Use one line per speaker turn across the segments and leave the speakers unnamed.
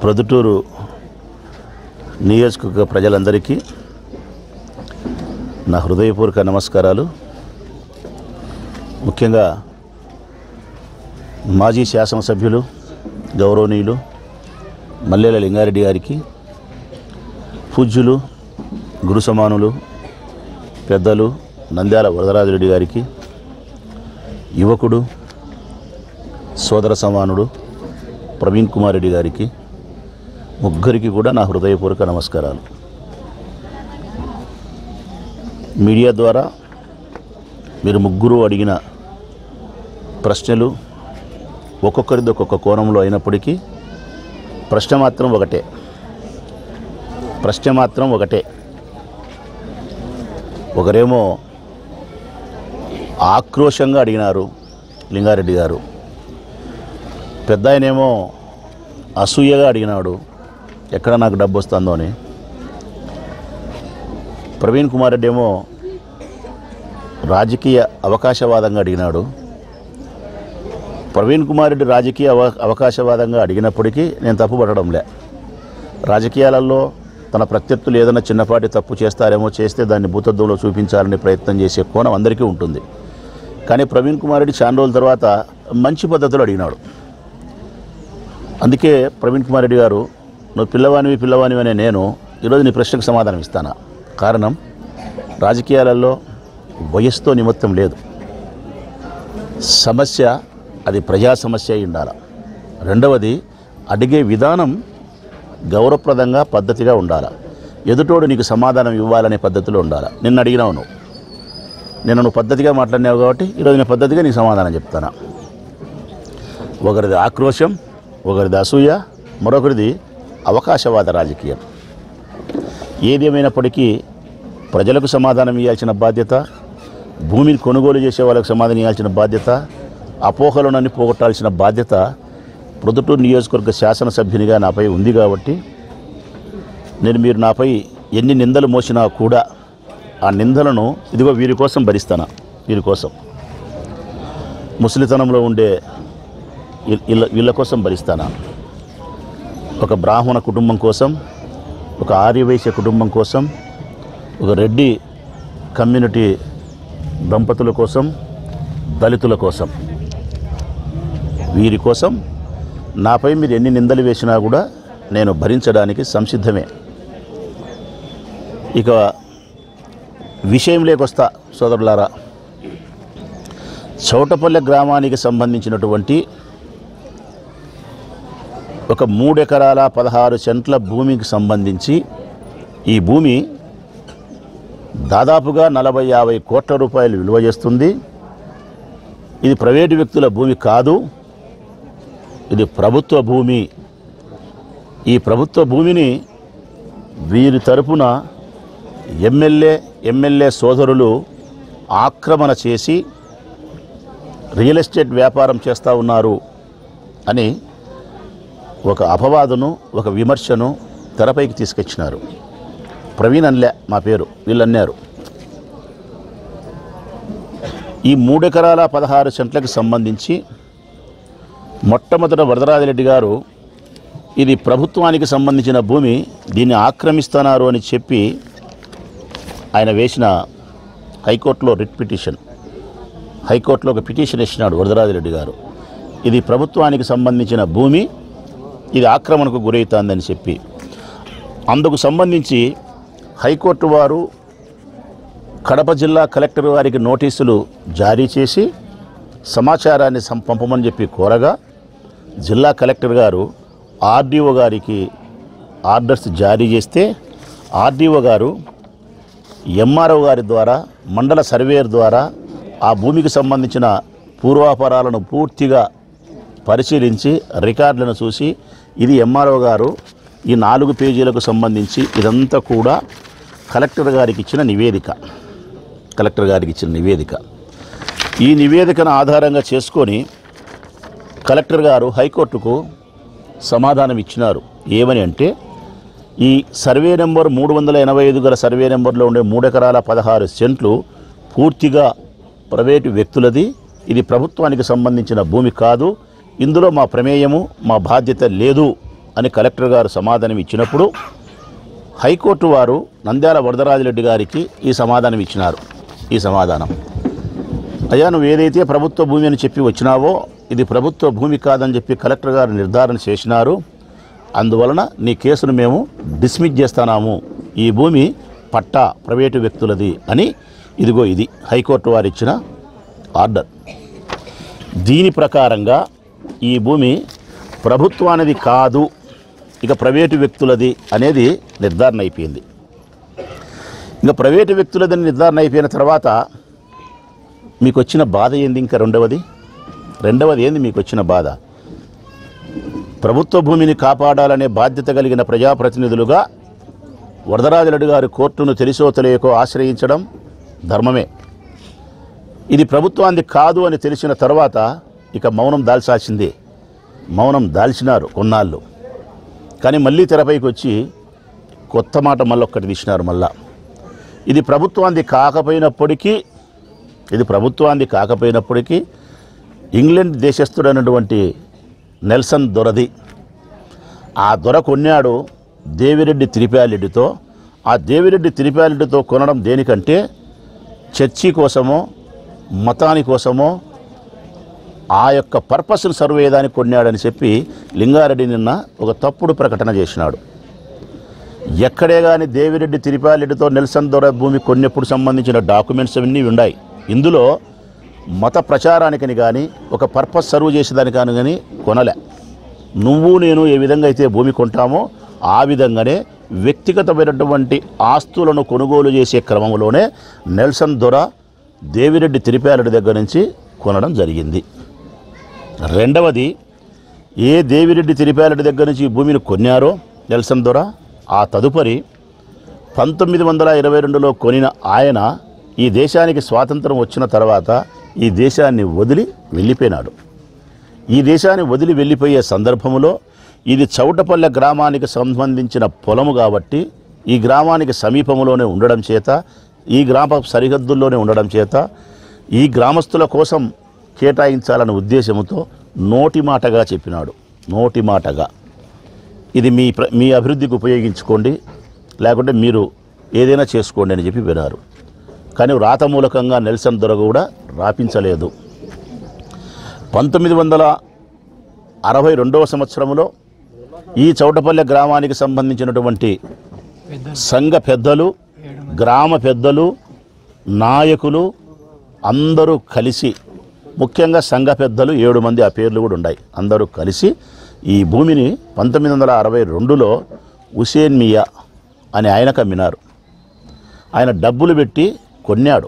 ప్రొద్దుటూరు నియోజకవర్గ ప్రజలందరికీ నా హృదయపూర్వక నమస్కారాలు ముఖ్యంగా మాజీ శాసనసభ్యులు గౌరవనీయులు మల్లెల లింగారెడ్డి గారికి పూజ్యులు గురు సమానులు పెద్దలు నంద్యాల వరదరాజరెడ్డి గారికి యువకుడు సోదర సమానుడు ప్రవీణ్ కుమార్ రెడ్డి గారికి ముగ్గురికి కూడా నా హృదయపూర్వక నమస్కారాలు మీడియా ద్వారా మీరు ముగ్గురు అడిగిన ప్రశ్నలు ఒక్కొక్కరిది ఒక్కొక్క కోణంలో అయినప్పటికీ ప్రశ్న మాత్రం ఒకటే ప్రశ్న మాత్రం ఒకటే ఒకరేమో ఆక్రోషంగా అడిగినారు లింగారెడ్డి గారు పెద్ద ఆయనేమో అసూయగా అడిగినాడు ఎక్కడ నాకు డబ్బు వస్తుందో అని ప్రవీణ్ కుమార్ రెడ్డి ఏమో రాజకీయ అవకాశవాదంగా అడిగినాడు ప్రవీణ్ కుమార్ రెడ్డి రాజకీయ అవ అవకాశవాదంగా అడిగినప్పటికీ నేను తప్పు పట్టడంలే రాజకీయాలలో తన ప్రత్యర్థులు ఏదైనా చిన్నపాటి తప్పు చేస్తారేమో చేస్తే దాన్ని భూతత్వంలో చూపించాలని ప్రయత్నం చేసే కోణం అందరికీ ఉంటుంది కానీ ప్రవీణ్ కుమార్ రెడ్డి చాలా రోజుల తర్వాత మంచి పద్ధతిలో అడిగినాడు అందుకే ప్రవీణ్ కుమార్ రెడ్డి గారు నువ్వు పిల్లవానివి పిల్లవానివి అనే నేను ఈరోజు నీ ప్రశ్నకు సమాధానం ఇస్తాను కారణం రాజకీయాలలో వయస్సుతో నిమిత్తం లేదు సమస్య అది ప్రజా సమస్య అయి ఉండాలి రెండవది అడిగే విధానం గౌరవప్రదంగా పద్ధతిగా ఉండాలి ఎదుటోడు నీకు సమాధానం ఇవ్వాలనే పద్ధతిలో ఉండాలి నిన్ను అడిగినావు నువ్వు నేను నువ్వు పద్ధతిగా మాట్లాడినావు కాబట్టి ఈరోజు నేను పద్ధతిగా నీకు సమాధానం చెప్తాను ఒకరిది ఆక్రోశం ఒకరిది అసూయ మరొకరిది అవకాశవాద రాజకీయం ఏది ఏమైనప్పటికీ ప్రజలకు సమాధానం ఇవ్వాల్సిన బాధ్యత భూమిని కొనుగోలు చేసే వాళ్ళకి సమాధానం ఇవ్వాల్సిన బాధ్యత అపోహలను పోగొట్టాల్సిన బాధ్యత ప్రొద్దుటూరు నియోజకవర్గ శాసనసభ్యునిగా నాపై ఉంది కాబట్టి నేను మీరు నాపై ఎన్ని నిందలు మోసినా కూడా ఆ నిందలను ఇదిగో వీరి కోసం భరిస్తాను వీరి కోసం ముసలితనంలో ఉండే వీళ్ళ- వీళ్ళ వీళ్ళ కోసం భరిస్తాను ఒక బ్రాహ్మణ కుటుంబం కోసం ఒక ఆర్యవైశ్య కుటుంబం కోసం ఒక రెడ్డి కమ్యూనిటీ దంపతుల కోసం దళితుల కోసం వీరి కోసం నాపై మీరు ఎన్ని నిందలు వేసినా కూడా నేను భరించడానికి సంసిద్ధమే ఇక విషయం లేకొస్తా సోదరులారా చౌటపల్లె గ్రామానికి సంబంధించినటువంటి ఒక మూడెకరాల పదహారు సెంట్ల భూమికి సంబంధించి ఈ భూమి దాదాపుగా నలభై యాభై కోట్ల రూపాయలు విలువ చేస్తుంది ఇది ప్రైవేటు వ్యక్తుల భూమి కాదు ఇది ప్రభుత్వ భూమి ఈ ప్రభుత్వ భూమిని వీరి తరపున ఎమ్మెల్యే ఎమ్మెల్యే సోదరులు ఆక్రమణ చేసి రియల్ ఎస్టేట్ వ్యాపారం చేస్తూ ఉన్నారు అని ఒక అపవాదును ఒక విమర్శను తెరపైకి తీసుకొచ్చినారు ప్రవీణ్ అన్లే మా పేరు వీళ్ళు అన్నారు ఈ మూడెకరాల పదహారు సెంట్లకు సంబంధించి మొట్టమొదట వరదరాజరెడ్డి గారు ఇది ప్రభుత్వానికి సంబంధించిన భూమి దీన్ని ఆక్రమిస్తున్నారు అని చెప్పి ఆయన వేసిన హైకోర్టులో రిట్ పిటిషన్ హైకోర్టులో ఒక పిటిషన్ ఇచ్చినాడు వరదరాజరెడ్డి గారు ఇది ప్రభుత్వానికి సంబంధించిన భూమి ఇది ఆక్రమణకు గురవుతుందని చెప్పి అందుకు సంబంధించి హైకోర్టు వారు కడప జిల్లా కలెక్టర్ వారికి నోటీసులు జారీ చేసి సమాచారాన్ని సం- పంపమని చెప్పి కోరగా జిల్లా కలెక్టర్ గారు ఆర్డీఓ గారికి ఆర్డర్స్ జారీ చేస్తే ఆర్డీఓ గారు ఎంఆర్ఓ గారి ద్వారా మండల సర్వేయర్ ద్వారా ఆ భూమికి సంబంధించిన పూర్వాపరాలను పూర్తిగా పరిశీలించి రికార్డులను చూసి ఇది ఎంఆర్ఓ గారు ఈ నాలుగు పేజీలకు సంబంధించి ఇదంతా కూడా కలెక్టర్ గారికి ఇచ్చిన నివేదిక కలెక్టర్ గారికి ఇచ్చిన నివేదిక ఈ నివేదికను ఆధారంగా చేసుకొని కలెక్టర్ గారు హైకోర్టుకు సమాధానం ఇచ్చినారు ఏమని అంటే ఈ సర్వే నెంబర్ మూడు వందల ఎనభై ఐదు గల సర్వే నెంబర్లో ఉండే మూడు ఎకరాల పదహారు సెంట్లు పూర్తిగా ప్రైవేటు వ్యక్తులది ఇది ప్రభుత్వానికి సంబంధించిన భూమి కాదు ఇందులో మా ప్రమేయము మా బాధ్యత లేదు అని కలెక్టర్ గారు సమాధానం ఇచ్చినప్పుడు హైకోర్టు వారు నంద్యాల వరదరాజిరెడ్డి గారికి ఈ సమాధానం ఇచ్చినారు ఈ సమాధానం అయ్యా నువ్వు ఏదైతే ప్రభుత్వ భూమి అని చెప్పి వచ్చినావో ఇది ప్రభుత్వ భూమి కాదని చెప్పి కలెక్టర్ గారు నిర్ధారణ చేసినారు అందువలన నీ కేసును మేము డిస్మిస్ చేస్తున్నాము ఈ భూమి పట్టా ప్రైవేటు వ్యక్తులది అని ఇదిగో ఇది హైకోర్టు వారు ఇచ్చిన ఆర్డర్ దీని ప్రకారంగా ఈ భూమి ప్రభుత్వానిది కాదు ఇక ప్రైవేటు వ్యక్తులది అనేది నిర్ధారణ అయిపోయింది ఇంకా ప్రైవేటు వ్యక్తులదని నిర్ధారణ అయిపోయిన తర్వాత మీకు వచ్చిన బాధ ఏంది ఇంకా రెండవది రెండవది ఏంది మీకు వచ్చిన బాధ ప్రభుత్వ భూమిని కాపాడాలనే బాధ్యత కలిగిన ప్రజాప్రతినిధులుగా వరదరాజరెడ్డి గారి కోర్టును తెలిసో తెలియకో ఆశ్రయించడం ధర్మమే ఇది ప్రభుత్వానికి కాదు అని తెలిసిన తర్వాత ఇక మౌనం దాల్చాల్సిందే మౌనం దాల్చినారు కొన్నాళ్ళు కానీ మళ్ళీ తెరపైకి వచ్చి కొత్త మాట మళ్ళొక్కటి తీసినారు మళ్ళా ఇది ప్రభుత్వానికి కాకపోయినప్పటికీ ఇది ప్రభుత్వానికి కాకపోయినప్పటికీ ఇంగ్లాండ్ దేశస్థుడైనటువంటి నెల్సన్ దొరది ఆ దొర కొన్నాడు దేవిరెడ్డి తిరిపాలెడ్డితో ఆ దేవిరెడ్డి తిరిపాలెడ్డితో కొనడం దేనికంటే చర్చి కోసమో మతాని కోసమో ఆ యొక్క పర్పస్ను సర్వ్ చేయడానికి కొన్నాడని చెప్పి లింగారెడ్డి నిన్న ఒక తప్పుడు ప్రకటన చేసినాడు ఎక్కడే కానీ దేవిరెడ్డి తిరుపాలెడ్డితో నెల్సన్ దొర భూమి కొన్నప్పుడు సంబంధించిన డాక్యుమెంట్స్ అవన్నీ ఉన్నాయి ఇందులో మత ప్రచారానికని కానీ ఒక పర్పస్ సర్వ్ చేసేదానికి కానీ కానీ కొనలే నువ్వు నేను ఏ విధంగా అయితే భూమి కొంటామో ఆ విధంగానే వ్యక్తిగతమైనటువంటి ఆస్తులను కొనుగోలు చేసే క్రమంలోనే నెల్సన్ దొర దేవిరెడ్డి తిరుపాలెడ్డి దగ్గర నుంచి కొనడం జరిగింది రెండవది ఏ దేవిరెడ్డి తిరుపాలెడ్డి దగ్గర నుంచి ఈ భూమిని కొన్నారో నెల్సన్ దొర ఆ తదుపరి పంతొమ్మిది వందల ఇరవై రెండులో కొనిన ఆయన ఈ దేశానికి స్వాతంత్రం వచ్చిన తర్వాత ఈ దేశాన్ని వదిలి వెళ్ళిపోయినాడు ఈ దేశాన్ని వదిలి వెళ్ళిపోయే సందర్భంలో ఇది చౌటపల్లె గ్రామానికి సంబంధించిన పొలము కాబట్టి ఈ గ్రామానికి సమీపంలోనే ఉండడం చేత ఈ గ్రామ సరిహద్దుల్లోనే ఉండడం చేత ఈ గ్రామస్తుల కోసం కేటాయించాలనే ఉద్దేశంతో నోటి మాటగా చెప్పినాడు నోటి మాటగా ఇది మీ ప్ర మీ అభివృద్ధికి ఉపయోగించుకోండి లేకుంటే మీరు ఏదైనా చేసుకోండి అని చెప్పి వినారు కానీ వ్రాతమూలకంగా నెల్సన్ దొర కూడా రాపించలేదు పంతొమ్మిది వందల అరవై రెండవ సంవత్సరంలో ఈ చౌటపల్లె గ్రామానికి సంబంధించినటువంటి సంఘ పెద్దలు గ్రామ పెద్దలు నాయకులు అందరూ కలిసి ముఖ్యంగా సంఘ పెద్దలు ఏడు మంది ఆ పేర్లు కూడా ఉన్నాయి అందరూ కలిసి ఈ భూమిని పంతొమ్మిది వందల అరవై రెండులో హుసేన్ మియా అని ఆయనకు అమ్మినారు ఆయన డబ్బులు పెట్టి కొన్నాడు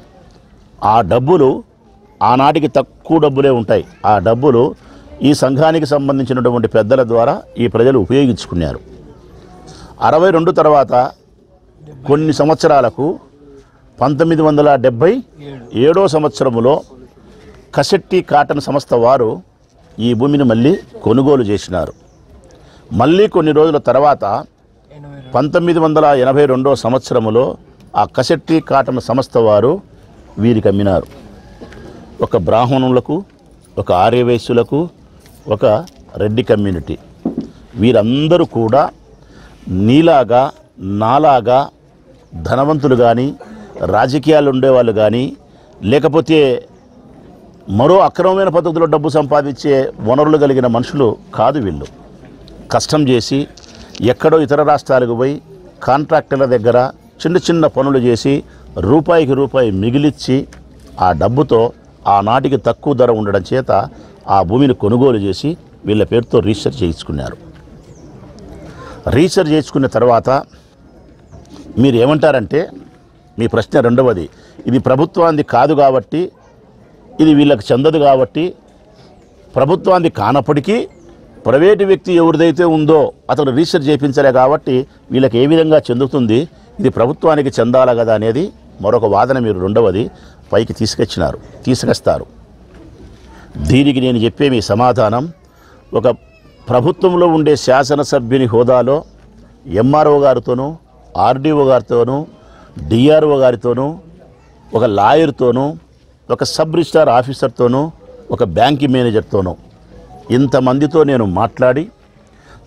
ఆ డబ్బులు ఆనాటికి తక్కువ డబ్బులే ఉంటాయి ఆ డబ్బులు ఈ సంఘానికి సంబంధించినటువంటి పెద్దల ద్వారా ఈ ప్రజలు ఉపయోగించుకున్నారు అరవై రెండు తర్వాత కొన్ని సంవత్సరాలకు పంతొమ్మిది వందల డెబ్భై ఏడో సంవత్సరములో కసెట్టి కాటన్ సంస్థ వారు ఈ భూమిని మళ్ళీ కొనుగోలు చేసినారు మళ్ళీ కొన్ని రోజుల తర్వాత పంతొమ్మిది వందల ఎనభై రెండో సంవత్సరములో ఆ కసెట్టి కాటన్ సంస్థ వారు వీరికి అమ్మినారు ఒక బ్రాహ్మణులకు ఒక ఆర్యవైశ్యులకు ఒక రెడ్డి కమ్యూనిటీ వీరందరూ కూడా నీలాగా నాలాగా ధనవంతులు కానీ రాజకీయాలు ఉండేవాళ్ళు కానీ లేకపోతే మరో అక్రమమైన పద్ధతిలో డబ్బు సంపాదించే వనరులు కలిగిన మనుషులు కాదు వీళ్ళు కష్టం చేసి ఎక్కడో ఇతర రాష్ట్రాలకు పోయి కాంట్రాక్టర్ల దగ్గర చిన్న చిన్న పనులు చేసి రూపాయికి రూపాయి మిగిలిచ్చి ఆ డబ్బుతో ఆనాటికి తక్కువ ధర ఉండడం చేత ఆ భూమిని కొనుగోలు చేసి వీళ్ళ పేరుతో రీసెర్చ్ చేయించుకున్నారు రీసెర్చ్ చేయించుకున్న తర్వాత మీరు ఏమంటారంటే మీ ప్రశ్న రెండవది ఇది ప్రభుత్వానికి కాదు కాబట్టి ఇది వీళ్ళకి చెందదు కాబట్టి ప్రభుత్వానికి కానప్పటికీ ప్రైవేటు వ్యక్తి ఎవరిదైతే ఉందో అతను రీసెర్చ్ చేయించలే కాబట్టి వీళ్ళకి ఏ విధంగా చెందుతుంది ఇది ప్రభుత్వానికి చెందాలా కదా అనేది మరొక వాదన మీరు రెండవది పైకి తీసుకొచ్చినారు తీసుకొస్తారు దీనికి నేను చెప్పే మీ సమాధానం ఒక ప్రభుత్వంలో ఉండే శాసనసభ్యుని హోదాలో ఎంఆర్ఓ గారితోనూ ఆర్డీఓ గారితోనూ డిఆర్ఓ గారితోనూ ఒక లాయర్తోనూ ఒక సబ్ రిజిస్టార్ ఆఫీసర్తోనూ ఒక బ్యాంక్ మేనేజర్తోనూ ఇంతమందితో నేను మాట్లాడి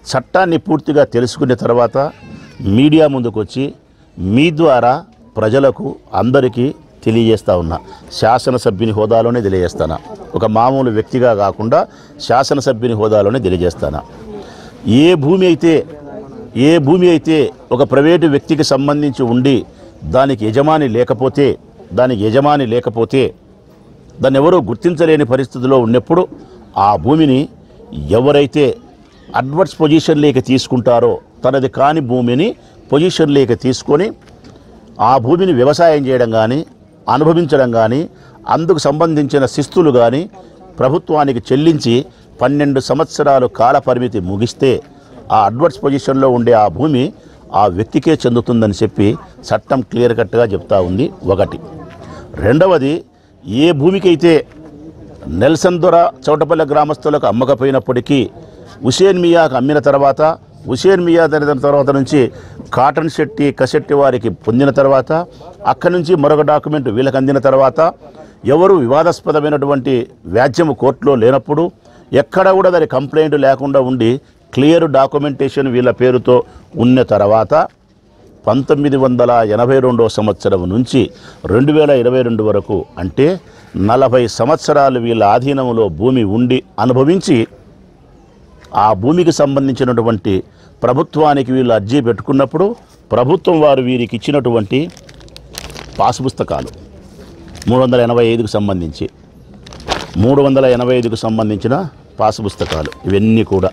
చట్టాన్ని పూర్తిగా తెలుసుకున్న తర్వాత మీడియా ముందుకు వచ్చి మీ ద్వారా ప్రజలకు అందరికీ తెలియజేస్తా ఉన్నా శాసనసభ్యుని హోదాలోనే తెలియజేస్తాను ఒక మామూలు వ్యక్తిగా కాకుండా శాసనసభ్యుని హోదాలోనే తెలియజేస్తాను ఏ భూమి అయితే ఏ భూమి అయితే ఒక ప్రైవేటు వ్యక్తికి సంబంధించి ఉండి దానికి యజమాని లేకపోతే దానికి యజమాని లేకపోతే దాన్ని ఎవరూ గుర్తించలేని పరిస్థితిలో ఉన్నప్పుడు ఆ భూమిని ఎవరైతే అడ్వర్స్ పొజిషన్లోకి తీసుకుంటారో తనది కాని భూమిని పొజిషన్లోకి తీసుకొని ఆ భూమిని వ్యవసాయం చేయడం కానీ అనుభవించడం కానీ అందుకు సంబంధించిన శిస్తులు కానీ ప్రభుత్వానికి చెల్లించి పన్నెండు సంవత్సరాలు కాల పరిమితి ముగిస్తే ఆ అడ్వర్స్ పొజిషన్లో ఉండే ఆ భూమి ఆ వ్యక్తికే చెందుతుందని చెప్పి చట్టం క్లియర్ కట్గా చెప్తా ఉంది ఒకటి రెండవది ఏ భూమికైతే నెల్సన్ దొర చౌటపల్లె గ్రామస్తులకు అమ్మకపోయినప్పటికీ హుసేన్ మియాకు అమ్మిన తర్వాత హుసేన్ మియా జరిగిన తర్వాత నుంచి కాటన్ శెట్టి కశెట్టి వారికి పొందిన తర్వాత అక్కడి నుంచి మరొక డాక్యుమెంట్ వీళ్ళకి అందిన తర్వాత ఎవరు వివాదాస్పదమైనటువంటి వ్యాజ్యము కోర్టులో లేనప్పుడు ఎక్కడ కూడా దాని కంప్లైంట్ లేకుండా ఉండి క్లియర్ డాక్యుమెంటేషన్ వీళ్ళ పేరుతో ఉన్న తర్వాత పంతొమ్మిది వందల ఎనభై రెండవ సంవత్సరం నుంచి రెండు వేల ఇరవై రెండు వరకు అంటే నలభై సంవత్సరాలు వీళ్ళ ఆధీనంలో భూమి ఉండి అనుభవించి ఆ భూమికి సంబంధించినటువంటి ప్రభుత్వానికి వీళ్ళు అర్జీ పెట్టుకున్నప్పుడు ప్రభుత్వం వారు వీరికి ఇచ్చినటువంటి పాసు పుస్తకాలు మూడు వందల ఎనభై ఐదుకు సంబంధించి మూడు వందల ఎనభై ఐదుకు సంబంధించిన పాసు పుస్తకాలు ఇవన్నీ కూడా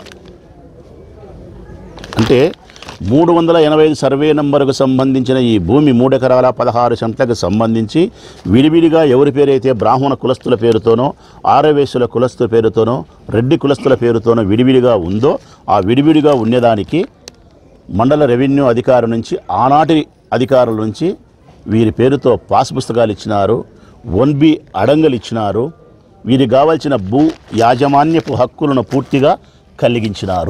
అంటే మూడు వందల ఎనభై ఐదు సర్వే నంబరుకు సంబంధించిన ఈ భూమి మూడు ఎకరాల పదహారు సెంట్లకు సంబంధించి విడివిడిగా ఎవరి పేరైతే బ్రాహ్మణ కులస్తుల పేరుతోనో ఆరవేశుల కులస్తుల పేరుతోనో రెడ్డి కులస్తుల పేరుతోనో విడివిడిగా ఉందో ఆ విడివిడిగా ఉండేదానికి మండల రెవెన్యూ అధికారి నుంచి ఆనాటి అధికారుల నుంచి వీరి పేరుతో పాస్ పుస్తకాలు ఇచ్చినారు వన్ బి అడంగలు ఇచ్చినారు వీరికి కావాల్సిన భూ యాజమాన్యపు హక్కులను పూర్తిగా కలిగించినారు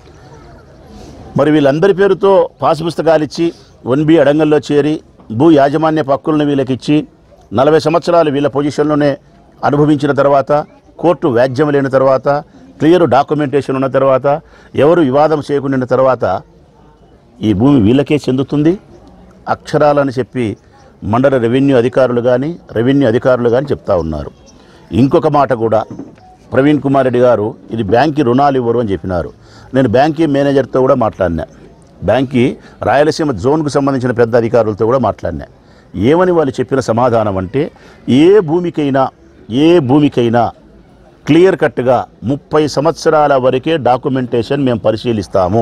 మరి వీళ్ళందరి పేరుతో పాస్ పుస్తకాలు ఇచ్చి వన్ బి అడంగల్లో చేరి భూ యాజమాన్య హక్కులను వీళ్ళకి ఇచ్చి నలభై సంవత్సరాలు వీళ్ళ పొజిషన్లోనే అనుభవించిన తర్వాత కోర్టు వ్యాజ్యం లేని తర్వాత క్లియర్ డాక్యుమెంటేషన్ ఉన్న తర్వాత ఎవరు వివాదం చేయకుండా తర్వాత ఈ భూమి వీళ్ళకే చెందుతుంది అక్షరాలని చెప్పి మండల రెవెన్యూ అధికారులు కానీ రెవెన్యూ అధికారులు కానీ చెప్తా ఉన్నారు ఇంకొక మాట కూడా ప్రవీణ్ కుమార్ రెడ్డి గారు ఇది బ్యాంక్కి రుణాలు ఇవ్వరు అని చెప్పినారు నేను బ్యాంకీ మేనేజర్తో కూడా మాట్లాడినా బ్యాంక్కి రాయలసీమ జోన్కు సంబంధించిన పెద్ద అధికారులతో కూడా మాట్లాడినా ఏమని వాళ్ళు చెప్పిన సమాధానం అంటే ఏ భూమికైనా ఏ భూమికైనా క్లియర్ కట్గా ముప్పై సంవత్సరాల వరకే డాక్యుమెంటేషన్ మేము పరిశీలిస్తాము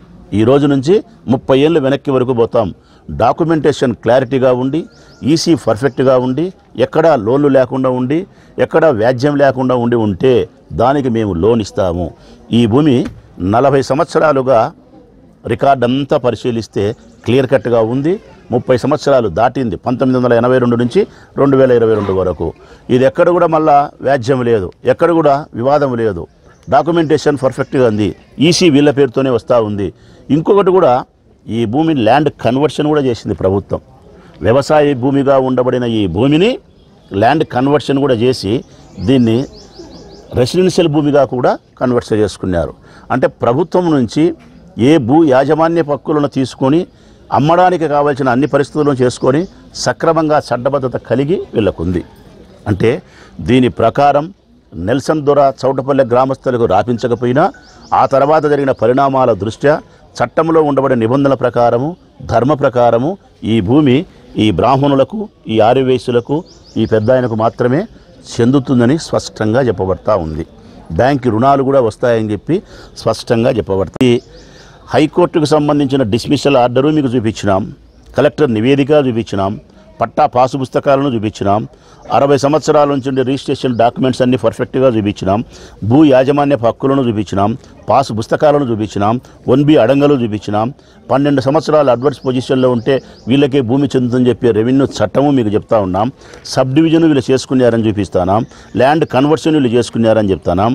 ఈ రోజు నుంచి ముప్పై ఏళ్ళు వెనక్కి వరకు పోతాం డాక్యుమెంటేషన్ క్లారిటీగా ఉండి ఈసీ పర్ఫెక్ట్గా ఉండి ఎక్కడా లోన్లు లేకుండా ఉండి ఎక్కడా వ్యాజ్యం లేకుండా ఉండి ఉంటే దానికి మేము లోన్ ఇస్తాము ఈ భూమి నలభై సంవత్సరాలుగా రికార్డ్ అంతా పరిశీలిస్తే క్లియర్ కట్గా ఉంది ముప్పై సంవత్సరాలు దాటింది పంతొమ్మిది వందల ఎనభై రెండు నుంచి రెండు వేల ఇరవై రెండు వరకు ఇది ఎక్కడ కూడా మళ్ళా వ్యాజ్యం లేదు ఎక్కడ కూడా వివాదం లేదు డాక్యుమెంటేషన్ పర్ఫెక్ట్గా ఉంది ఈసీ వీళ్ళ పేరుతోనే వస్తూ ఉంది ఇంకొకటి కూడా ఈ భూమిని ల్యాండ్ కన్వర్షన్ కూడా చేసింది ప్రభుత్వం వ్యవసాయ భూమిగా ఉండబడిన ఈ భూమిని ల్యాండ్ కన్వర్షన్ కూడా చేసి దీన్ని రెసిడెన్షియల్ భూమిగా కూడా కన్వర్ట్ చేసుకున్నారు అంటే ప్రభుత్వం నుంచి ఏ భూ యాజమాన్య హక్కులను తీసుకొని అమ్మడానికి కావాల్సిన అన్ని పరిస్థితులను చేసుకొని సక్రమంగా చట్టబద్ధత కలిగి వీళ్ళకుంది అంటే దీని ప్రకారం నెల్సన్ దొర చౌటపల్లె గ్రామస్తులకు రాపించకపోయినా ఆ తర్వాత జరిగిన పరిణామాల దృష్ట్యా చట్టంలో ఉండబడే నిబంధనల ప్రకారము ధర్మ ప్రకారము ఈ భూమి ఈ బ్రాహ్మణులకు ఈ ఆర్యవేశులకు ఈ పెద్ద ఆయనకు మాత్రమే చెందుతుందని స్పష్టంగా చెప్పబడతా ఉంది బ్యాంక్ రుణాలు కూడా వస్తాయని చెప్పి స్పష్టంగా చెప్పబడతాయి హైకోర్టుకు సంబంధించిన డిస్మిషల్ ఆర్డరు మీకు చూపించినాం కలెక్టర్ నివేదిక చూపించినాం పట్టా పాసు పుస్తకాలను చూపించినాం అరవై సంవత్సరాల నుంచి ఉండే రిజిస్ట్రేషన్ డాక్యుమెంట్స్ అన్ని పర్ఫెక్ట్గా చూపించినాం భూ యాజమాన్య హక్కులను చూపించినాం పాసు పుస్తకాలను చూపించినాం వన్ బి అడంగలు చూపించినాం పన్నెండు సంవత్సరాలు అడ్వర్స్ పొజిషన్లో ఉంటే వీళ్ళకే భూమి చెందుతుందని చెప్పి రెవెన్యూ చట్టము మీకు చెప్తా ఉన్నాం సబ్ డివిజన్ వీళ్ళు చేసుకున్నారని చూపిస్తానాం ల్యాండ్ కన్వర్షన్ వీళ్ళు చేసుకున్నారని చెప్తానాం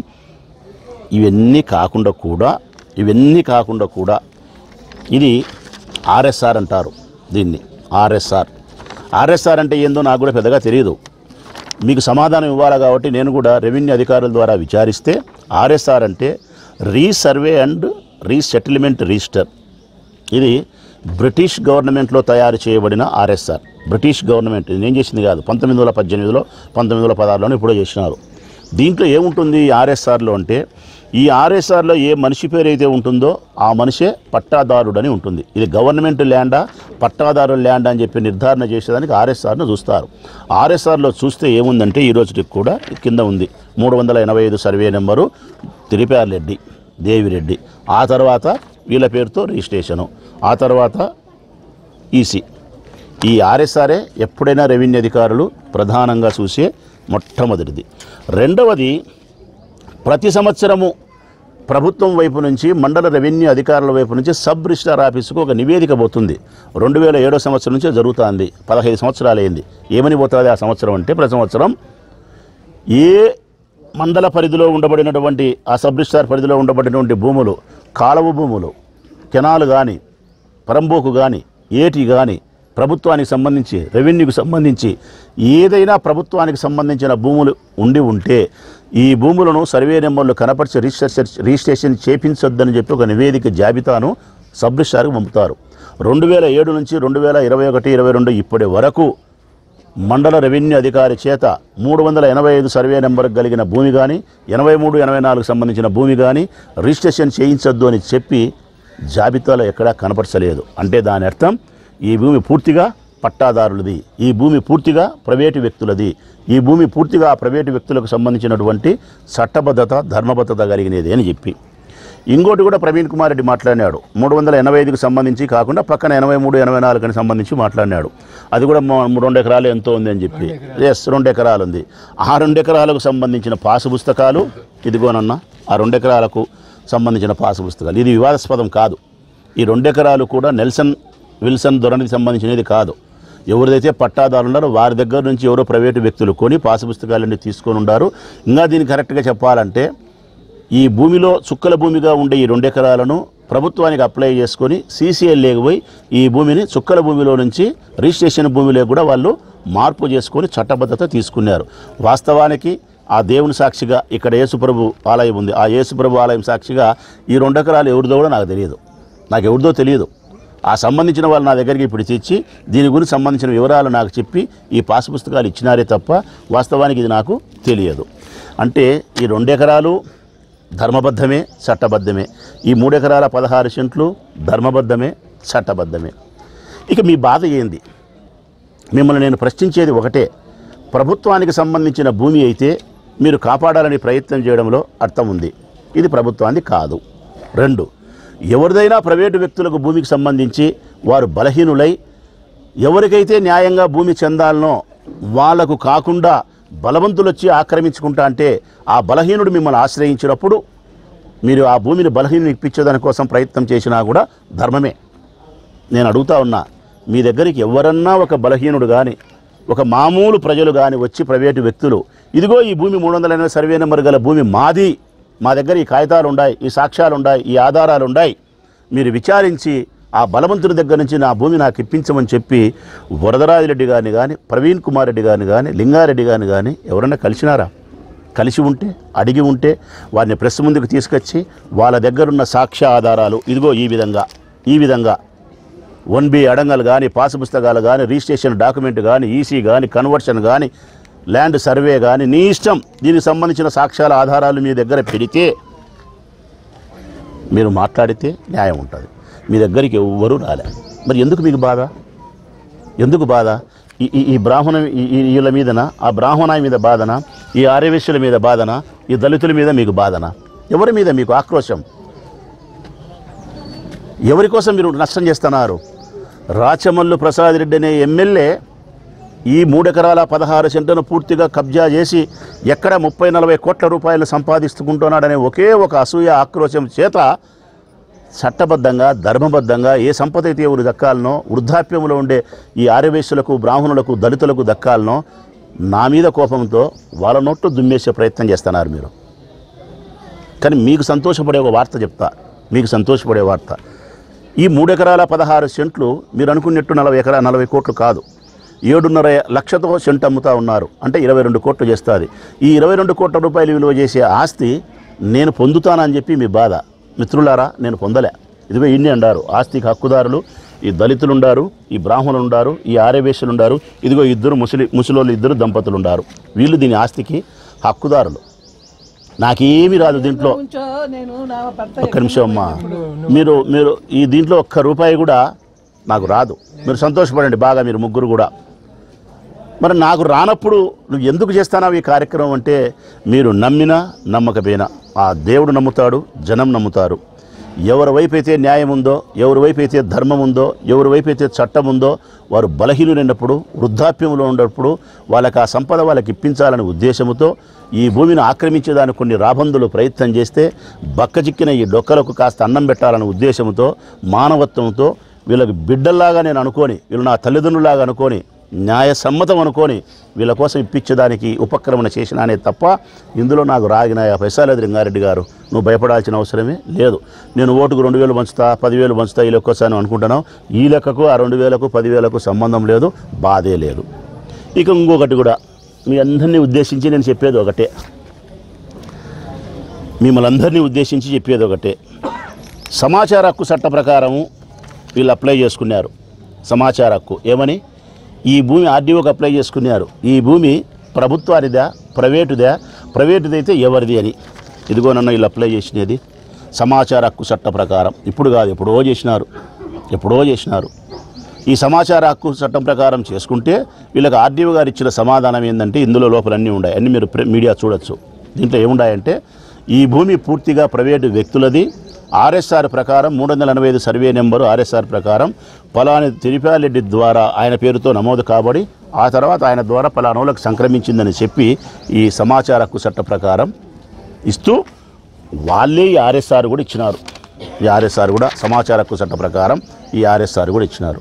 ఇవన్నీ కాకుండా కూడా ఇవన్నీ కాకుండా కూడా ఇది ఆర్ఎస్ఆర్ అంటారు దీన్ని ఆర్ఎస్ఆర్ ఆర్ఎస్ఆర్ అంటే ఏందో నాకు కూడా పెద్దగా తెలియదు మీకు సమాధానం ఇవ్వాలి కాబట్టి నేను కూడా రెవెన్యూ అధికారుల ద్వారా విచారిస్తే ఆర్ఎస్ఆర్ అంటే రీసర్వే అండ్ రీసెటిల్మెంట్ రిజిస్టర్ ఇది బ్రిటిష్ గవర్నమెంట్లో తయారు చేయబడిన ఆర్ఎస్ఆర్ బ్రిటిష్ గవర్నమెంట్ ఇది ఏం చేసింది కాదు పంతొమ్మిది వందల పద్దెనిమిదిలో పంతొమ్మిది వందల పదహారులోనే ఇప్పుడో చేసినారు దీంట్లో ఏముంటుంది ఈ ఆర్ఎస్ఆర్లో అంటే ఈ ఆర్ఎస్ఆర్లో ఏ మనిషి పేరు అయితే ఉంటుందో ఆ మనిషే పట్టాదారుడని ఉంటుంది ఇది గవర్నమెంట్ ల్యాండా పట్టాదారు ల్యాండ్ అని చెప్పి నిర్ధారణ చేసేదానికి ఆర్ఎస్ఆర్ను చూస్తారు ఆర్ఎస్ఆర్లో చూస్తే ఏముందంటే ఈ రోజుకి కూడా కింద ఉంది మూడు వందల ఎనభై ఐదు సర్వే నెంబరు తిరిపార్లెడ్డి దేవిరెడ్డి ఆ తర్వాత వీళ్ళ పేరుతో రిజిస్ట్రేషను ఆ తర్వాత ఈసీ ఈ ఆర్ఎస్ఆర్ఏ ఎప్పుడైనా రెవెన్యూ అధికారులు ప్రధానంగా చూసే మొట్టమొదటిది రెండవది ప్రతి సంవత్సరము ప్రభుత్వం వైపు నుంచి మండల రెవెన్యూ అధికారుల వైపు నుంచి సబ్ రిజిస్టార్ ఆఫీసుకు ఒక నివేదిక పోతుంది రెండు వేల ఏడో సంవత్సరం నుంచే జరుగుతుంది పదహైదు సంవత్సరాలు అయింది ఏమని పోతుంది ఆ సంవత్సరం అంటే ప్రతి సంవత్సరం ఏ మండల పరిధిలో ఉండబడినటువంటి ఆ సబ్ రిజిస్టార్ పరిధిలో ఉండబడినటువంటి భూములు కాలువ భూములు కెనాలు కానీ పరంబోకు కానీ ఏటి కానీ ప్రభుత్వానికి సంబంధించి రెవెన్యూకి సంబంధించి ఏదైనా ప్రభుత్వానికి సంబంధించిన భూములు ఉండి ఉంటే ఈ భూములను సర్వే నెంబర్లు కనపరిచి రిజిస్టర్ రిజిస్ట్రేషన్ చేపించొద్దని చెప్పి ఒక నివేదిక జాబితాను సబ్ రిజిస్టార్కి పంపుతారు రెండు వేల ఏడు నుంచి రెండు వేల ఇరవై ఒకటి ఇరవై రెండు ఇప్పటి వరకు మండల రెవెన్యూ అధికారి చేత మూడు వందల ఎనభై ఐదు సర్వే నెంబర్కి కలిగిన భూమి కానీ ఎనభై మూడు ఎనభై నాలుగు సంబంధించిన భూమి కానీ రిజిస్ట్రేషన్ చేయించొద్దు అని చెప్పి జాబితాలో ఎక్కడా కనపరచలేదు అంటే దాని అర్థం ఈ భూమి పూర్తిగా పట్టాదారులది ఈ భూమి పూర్తిగా ప్రైవేటు వ్యక్తులది ఈ భూమి పూర్తిగా ఆ ప్రైవేటు వ్యక్తులకు సంబంధించినటువంటి చట్టబద్ధత ధర్మబద్ధత కలిగినది అని చెప్పి ఇంకోటి కూడా ప్రవీణ్ కుమార్ రెడ్డి మాట్లాడినాడు మూడు వందల ఎనభై ఐదుకి సంబంధించి కాకుండా పక్కన ఎనభై మూడు ఎనభై నాలుగుకి సంబంధించి మాట్లాడినాడు అది కూడా మా- రెండు ఎకరాలు ఎంతో ఉంది అని చెప్పి ఎస్ రెండు ఎకరాలు ఉంది ఆ రెండు ఎకరాలకు సంబంధించిన పాసు పుస్తకాలు ఇదిగోనన్న ఆ రెండు ఎకరాలకు సంబంధించిన పాసు పుస్తకాలు ఇది వివాదాస్పదం కాదు ఈ రెండు ఎకరాలు కూడా నెల్సన్ విల్సన్ ధోరణికి సంబంధించినది కాదు ఎవరిదైతే పట్టాదారులు ఉన్నారో వారి దగ్గర నుంచి ఎవరో ప్రైవేటు వ్యక్తులు కొని పాసు పుస్తకాలన్నీ తీసుకొని ఉండారు ఇంకా దీన్ని కరెక్ట్గా చెప్పాలంటే ఈ భూమిలో చుక్కల భూమిగా ఉండే ఈ రెండు ఎకరాలను ప్రభుత్వానికి అప్లై చేసుకొని సీసీఎల్ లేకపోయి ఈ భూమిని చుక్కల భూమిలో నుంచి రిజిస్ట్రేషన్ భూమిలో కూడా వాళ్ళు మార్పు చేసుకొని చట్టబద్ధత తీసుకున్నారు వాస్తవానికి ఆ దేవుని సాక్షిగా ఇక్కడ యేసుప్రభు ఆలయం ఉంది ఆ యేసుప్రభు ఆలయం సాక్షిగా ఈ రెండు ఎకరాలు ఎవరిదో కూడా నాకు తెలియదు నాకు ఎవరిదో తెలియదు ఆ సంబంధించిన వాళ్ళు నా దగ్గరికి ఇప్పుడు తెచ్చి దీని గురించి సంబంధించిన వివరాలు నాకు చెప్పి ఈ పాస్ పుస్తకాలు ఇచ్చినారే తప్ప వాస్తవానికి ఇది నాకు తెలియదు అంటే ఈ రెండు ఎకరాలు ధర్మబద్ధమే చట్టబద్ధమే ఈ మూడు ఎకరాల పదహారు సెంట్లు ధర్మబద్ధమే చట్టబద్ధమే ఇక మీ బాధ ఏంది మిమ్మల్ని నేను ప్రశ్నించేది ఒకటే ప్రభుత్వానికి సంబంధించిన భూమి అయితే మీరు కాపాడాలని ప్రయత్నం చేయడంలో అర్థం ఉంది ఇది ప్రభుత్వానికి కాదు రెండు ఎవరిదైనా ప్రైవేటు వ్యక్తులకు భూమికి సంబంధించి వారు బలహీనులై ఎవరికైతే న్యాయంగా భూమి చెందాలనో వాళ్లకు కాకుండా బలవంతులు వచ్చి ఆక్రమించుకుంటా అంటే ఆ బలహీనుడు మిమ్మల్ని ఆశ్రయించినప్పుడు మీరు ఆ భూమిని బలహీనుని ఇప్పించేదాని కోసం ప్రయత్నం చేసినా కూడా ధర్మమే నేను అడుగుతా ఉన్నా మీ దగ్గరికి ఎవరన్నా ఒక బలహీనుడు కానీ ఒక మామూలు ప్రజలు కానీ వచ్చి ప్రైవేటు వ్యక్తులు ఇదిగో ఈ భూమి మూడు వందల ఎనభై సర్వే నెంబర్ గల భూమి మాది మా దగ్గర ఈ కాగితాలు ఉన్నాయి ఈ సాక్ష్యాలు ఉన్నాయి ఈ ఆధారాలు ఉన్నాయి మీరు విచారించి ఆ బలవంతుడి దగ్గర నుంచి నా భూమి నాకు ఇప్పించమని చెప్పి వరదరాజిరెడ్డి గారిని కానీ ప్రవీణ్ కుమార్ రెడ్డి గారిని కానీ లింగారెడ్డి గారిని కానీ ఎవరన్నా కలిసినారా కలిసి ఉంటే అడిగి ఉంటే వారిని ప్రెస్ ముందుకు తీసుకొచ్చి వాళ్ళ దగ్గరున్న సాక్ష్య ఆధారాలు ఇదిగో ఈ విధంగా ఈ విధంగా వన్ బి అడంగల్ కానీ పాస్ పుస్తకాలు కానీ రిజిస్ట్రేషన్ డాక్యుమెంట్ కానీ ఈసీ కానీ కన్వర్షన్ కానీ ల్యాండ్ సర్వే కానీ నీ ఇష్టం దీనికి సంబంధించిన సాక్ష్యాల ఆధారాలు మీ దగ్గర పెడితే మీరు మాట్లాడితే న్యాయం ఉంటుంది మీ దగ్గరికి ఎవ్వరూ రాలే మరి ఎందుకు మీకు బాధ ఎందుకు బాధ ఈ ఈ- ఈ బ్రాహ్మణ ఈ- ఈ- వీళ్ళ మీదన ఆ బ్రాహ్మణ మీద బాధన ఈ ఆర్యవేశ్యుల మీద బాధన ఈ దళితుల మీద మీకు బాధన ఎవరి మీద మీకు ఆక్రోశం ఎవరి కోసం మీరు నష్టం చేస్తున్నారు రాచమల్లు ప్రసాద్ రెడ్డి అనే ఎమ్మెల్యే ఈ మూడెకరాల పదహారు సెంట్లను పూర్తిగా కబ్జా చేసి ఎక్కడ ముప్పై నలభై కోట్ల రూపాయలు సంపాదిస్తుకుంటున్నాడనే ఒకే ఒక అసూయ ఆక్రోశం చేత చట్టబద్ధంగా ధర్మబద్ధంగా ఏ సంపద అయితే ఎవరు దక్కాలనో వృద్ధాప్యంలో ఉండే ఈ ఆర్యవేశ్యులకు బ్రాహ్మణులకు దళితులకు దక్కాలనో నా మీద కోపంతో వాళ్ళ నోట్లు దుమ్మేసే ప్రయత్నం చేస్తున్నారు మీరు కానీ మీకు సంతోషపడే ఒక వార్త చెప్తా మీకు సంతోషపడే వార్త ఈ మూడు ఎకరాల పదహారు సెంట్లు మీరు అనుకున్నట్టు నలభై ఎకరా నలభై కోట్లు కాదు ఏడున్నర లక్షతో సెంట్ అమ్ముతా ఉన్నారు అంటే ఇరవై రెండు కోట్లు చేస్తుంది ఈ ఇరవై రెండు కోట్ల రూపాయలు విలువ చేసే ఆస్తి నేను పొందుతానని చెప్పి మీ బాధ మిత్రులారా నేను పొందలే ఇదిగో ఇన్ని అండారు ఆస్తికి హక్కుదారులు ఈ దళితులు ఉండారు ఈ బ్రాహ్మణులు ఉండారు ఈ ఆర్యవేశ్యులు ఉండారు ఇదిగో ఇద్దరు ముసలి ముసలోళ్ళు ఇద్దరు దంపతులు ఉండారు వీళ్ళు దీని ఆస్తికి హక్కుదారులు నాకేమీ రాదు దీంట్లో
కొంచెం నేను నా భర్త
ఒక్క నిమిషం అమ్మా మీరు మీరు ఈ దీంట్లో ఒక్క రూపాయి కూడా నాకు రాదు మీరు సంతోషపడండి బాగా మీరు ముగ్గురు కూడా మరి నాకు రానప్పుడు నువ్వు ఎందుకు చేస్తానావు ఈ కార్యక్రమం అంటే మీరు నమ్మినా నమ్మకపోయినా ఆ దేవుడు నమ్ముతాడు జనం నమ్ముతారు ఎవరి వైపు అయితే న్యాయం ఉందో ఎవరి వైపు అయితే ధర్మం ఉందో ఎవరి వైపు అయితే చట్టం ఉందో వారు బలహీనులైనప్పుడు వృద్ధాప్యంలో ఉన్నప్పుడు వాళ్ళకి ఆ సంపద వాళ్ళకి ఇప్పించాలనే ఉద్దేశంతో ఈ భూమిని ఆక్రమించేదానికి కొన్ని రాబందులు ప్రయత్నం చేస్తే బక్కచిక్కిన ఈ డొక్కలకు కాస్త అన్నం పెట్టాలనే ఉద్దేశంతో మానవత్వంతో వీళ్ళకి బిడ్డల్లాగా నేను అనుకొని వీళ్ళు నా తల్లిదండ్రులాగా అనుకొని న్యాయసమ్మతం అనుకొని వీళ్ళ కోసం ఇప్పించడానికి ఉపక్రమణ చేసినానే తప్ప ఇందులో నాకు రాగిన యాభై పైసలు లేదు రింగారెడ్డి గారు నువ్వు భయపడాల్సిన అవసరమే లేదు నేను ఓటుకు రెండు వేలు పంచుతా పదివేలు పంచుతా ఈ లెక్క వస్తాను అనుకుంటున్నావు ఈ లెక్కకు ఆ రెండు వేలకు పదివేలకు సంబంధం లేదు బాధే లేదు ఇక ఇంకొకటి కూడా మీ అందరినీ ఉద్దేశించి నేను చెప్పేది ఒకటే మిమ్మల్ని అందరినీ ఉద్దేశించి చెప్పేది ఒకటే సమాచార హక్కు చట్ట ప్రకారము వీళ్ళు అప్లై చేసుకున్నారు సమాచార హక్కు ఏమని ఈ భూమి ఆర్డీఓకి అప్లై చేసుకున్నారు ఈ భూమి ప్రభుత్వానిదా ప్రైవేటుదా ప్రైవేటుదైతే ఎవరిది అని ఇదిగో నన్ను వీళ్ళు అప్లై చేసినది సమాచార హక్కు చట్ట ప్రకారం ఇప్పుడు కాదు ఎప్పుడో చేసినారు ఎప్పుడో చేసినారు ఈ సమాచార హక్కు చట్టం ప్రకారం చేసుకుంటే వీళ్ళకి ఆర్డీఓ గారు ఇచ్చిన సమాధానం ఏంటంటే ఇందులో లోపల అన్నీ ఉన్నాయి అన్నీ మీరు ప్ర- మీడియా చూడొచ్చు దీంట్లో ఏమున్నాయంటే ఈ భూమి పూర్తిగా ప్రైవేటు వ్యక్తులది ఆర్ఎస్ఆర్ ప్రకారం మూడు వందల ఎనభై ఐదు సర్వే నెంబరు ఆర్ఎస్ఆర్ ప్రకారం పలాని తిరుపాలరెడ్డి ద్వారా ఆయన పేరుతో నమోదు కాబడి ఆ తర్వాత ఆయన ద్వారా పలానోళ్ళకి సంక్రమించిందని చెప్పి ఈ సమాచార హక్కు చట్ట ప్రకారం ఇస్తూ వాళ్ళే ఈ ఆర్ఎస్ఆర్ కూడా ఇచ్చినారు ఈ ఆర్ఎస్ఆర్ కూడా సమాచార హక్కు చట్ట ప్రకారం ఈ ఆర్ఎస్ఆర్ కూడా ఇచ్చినారు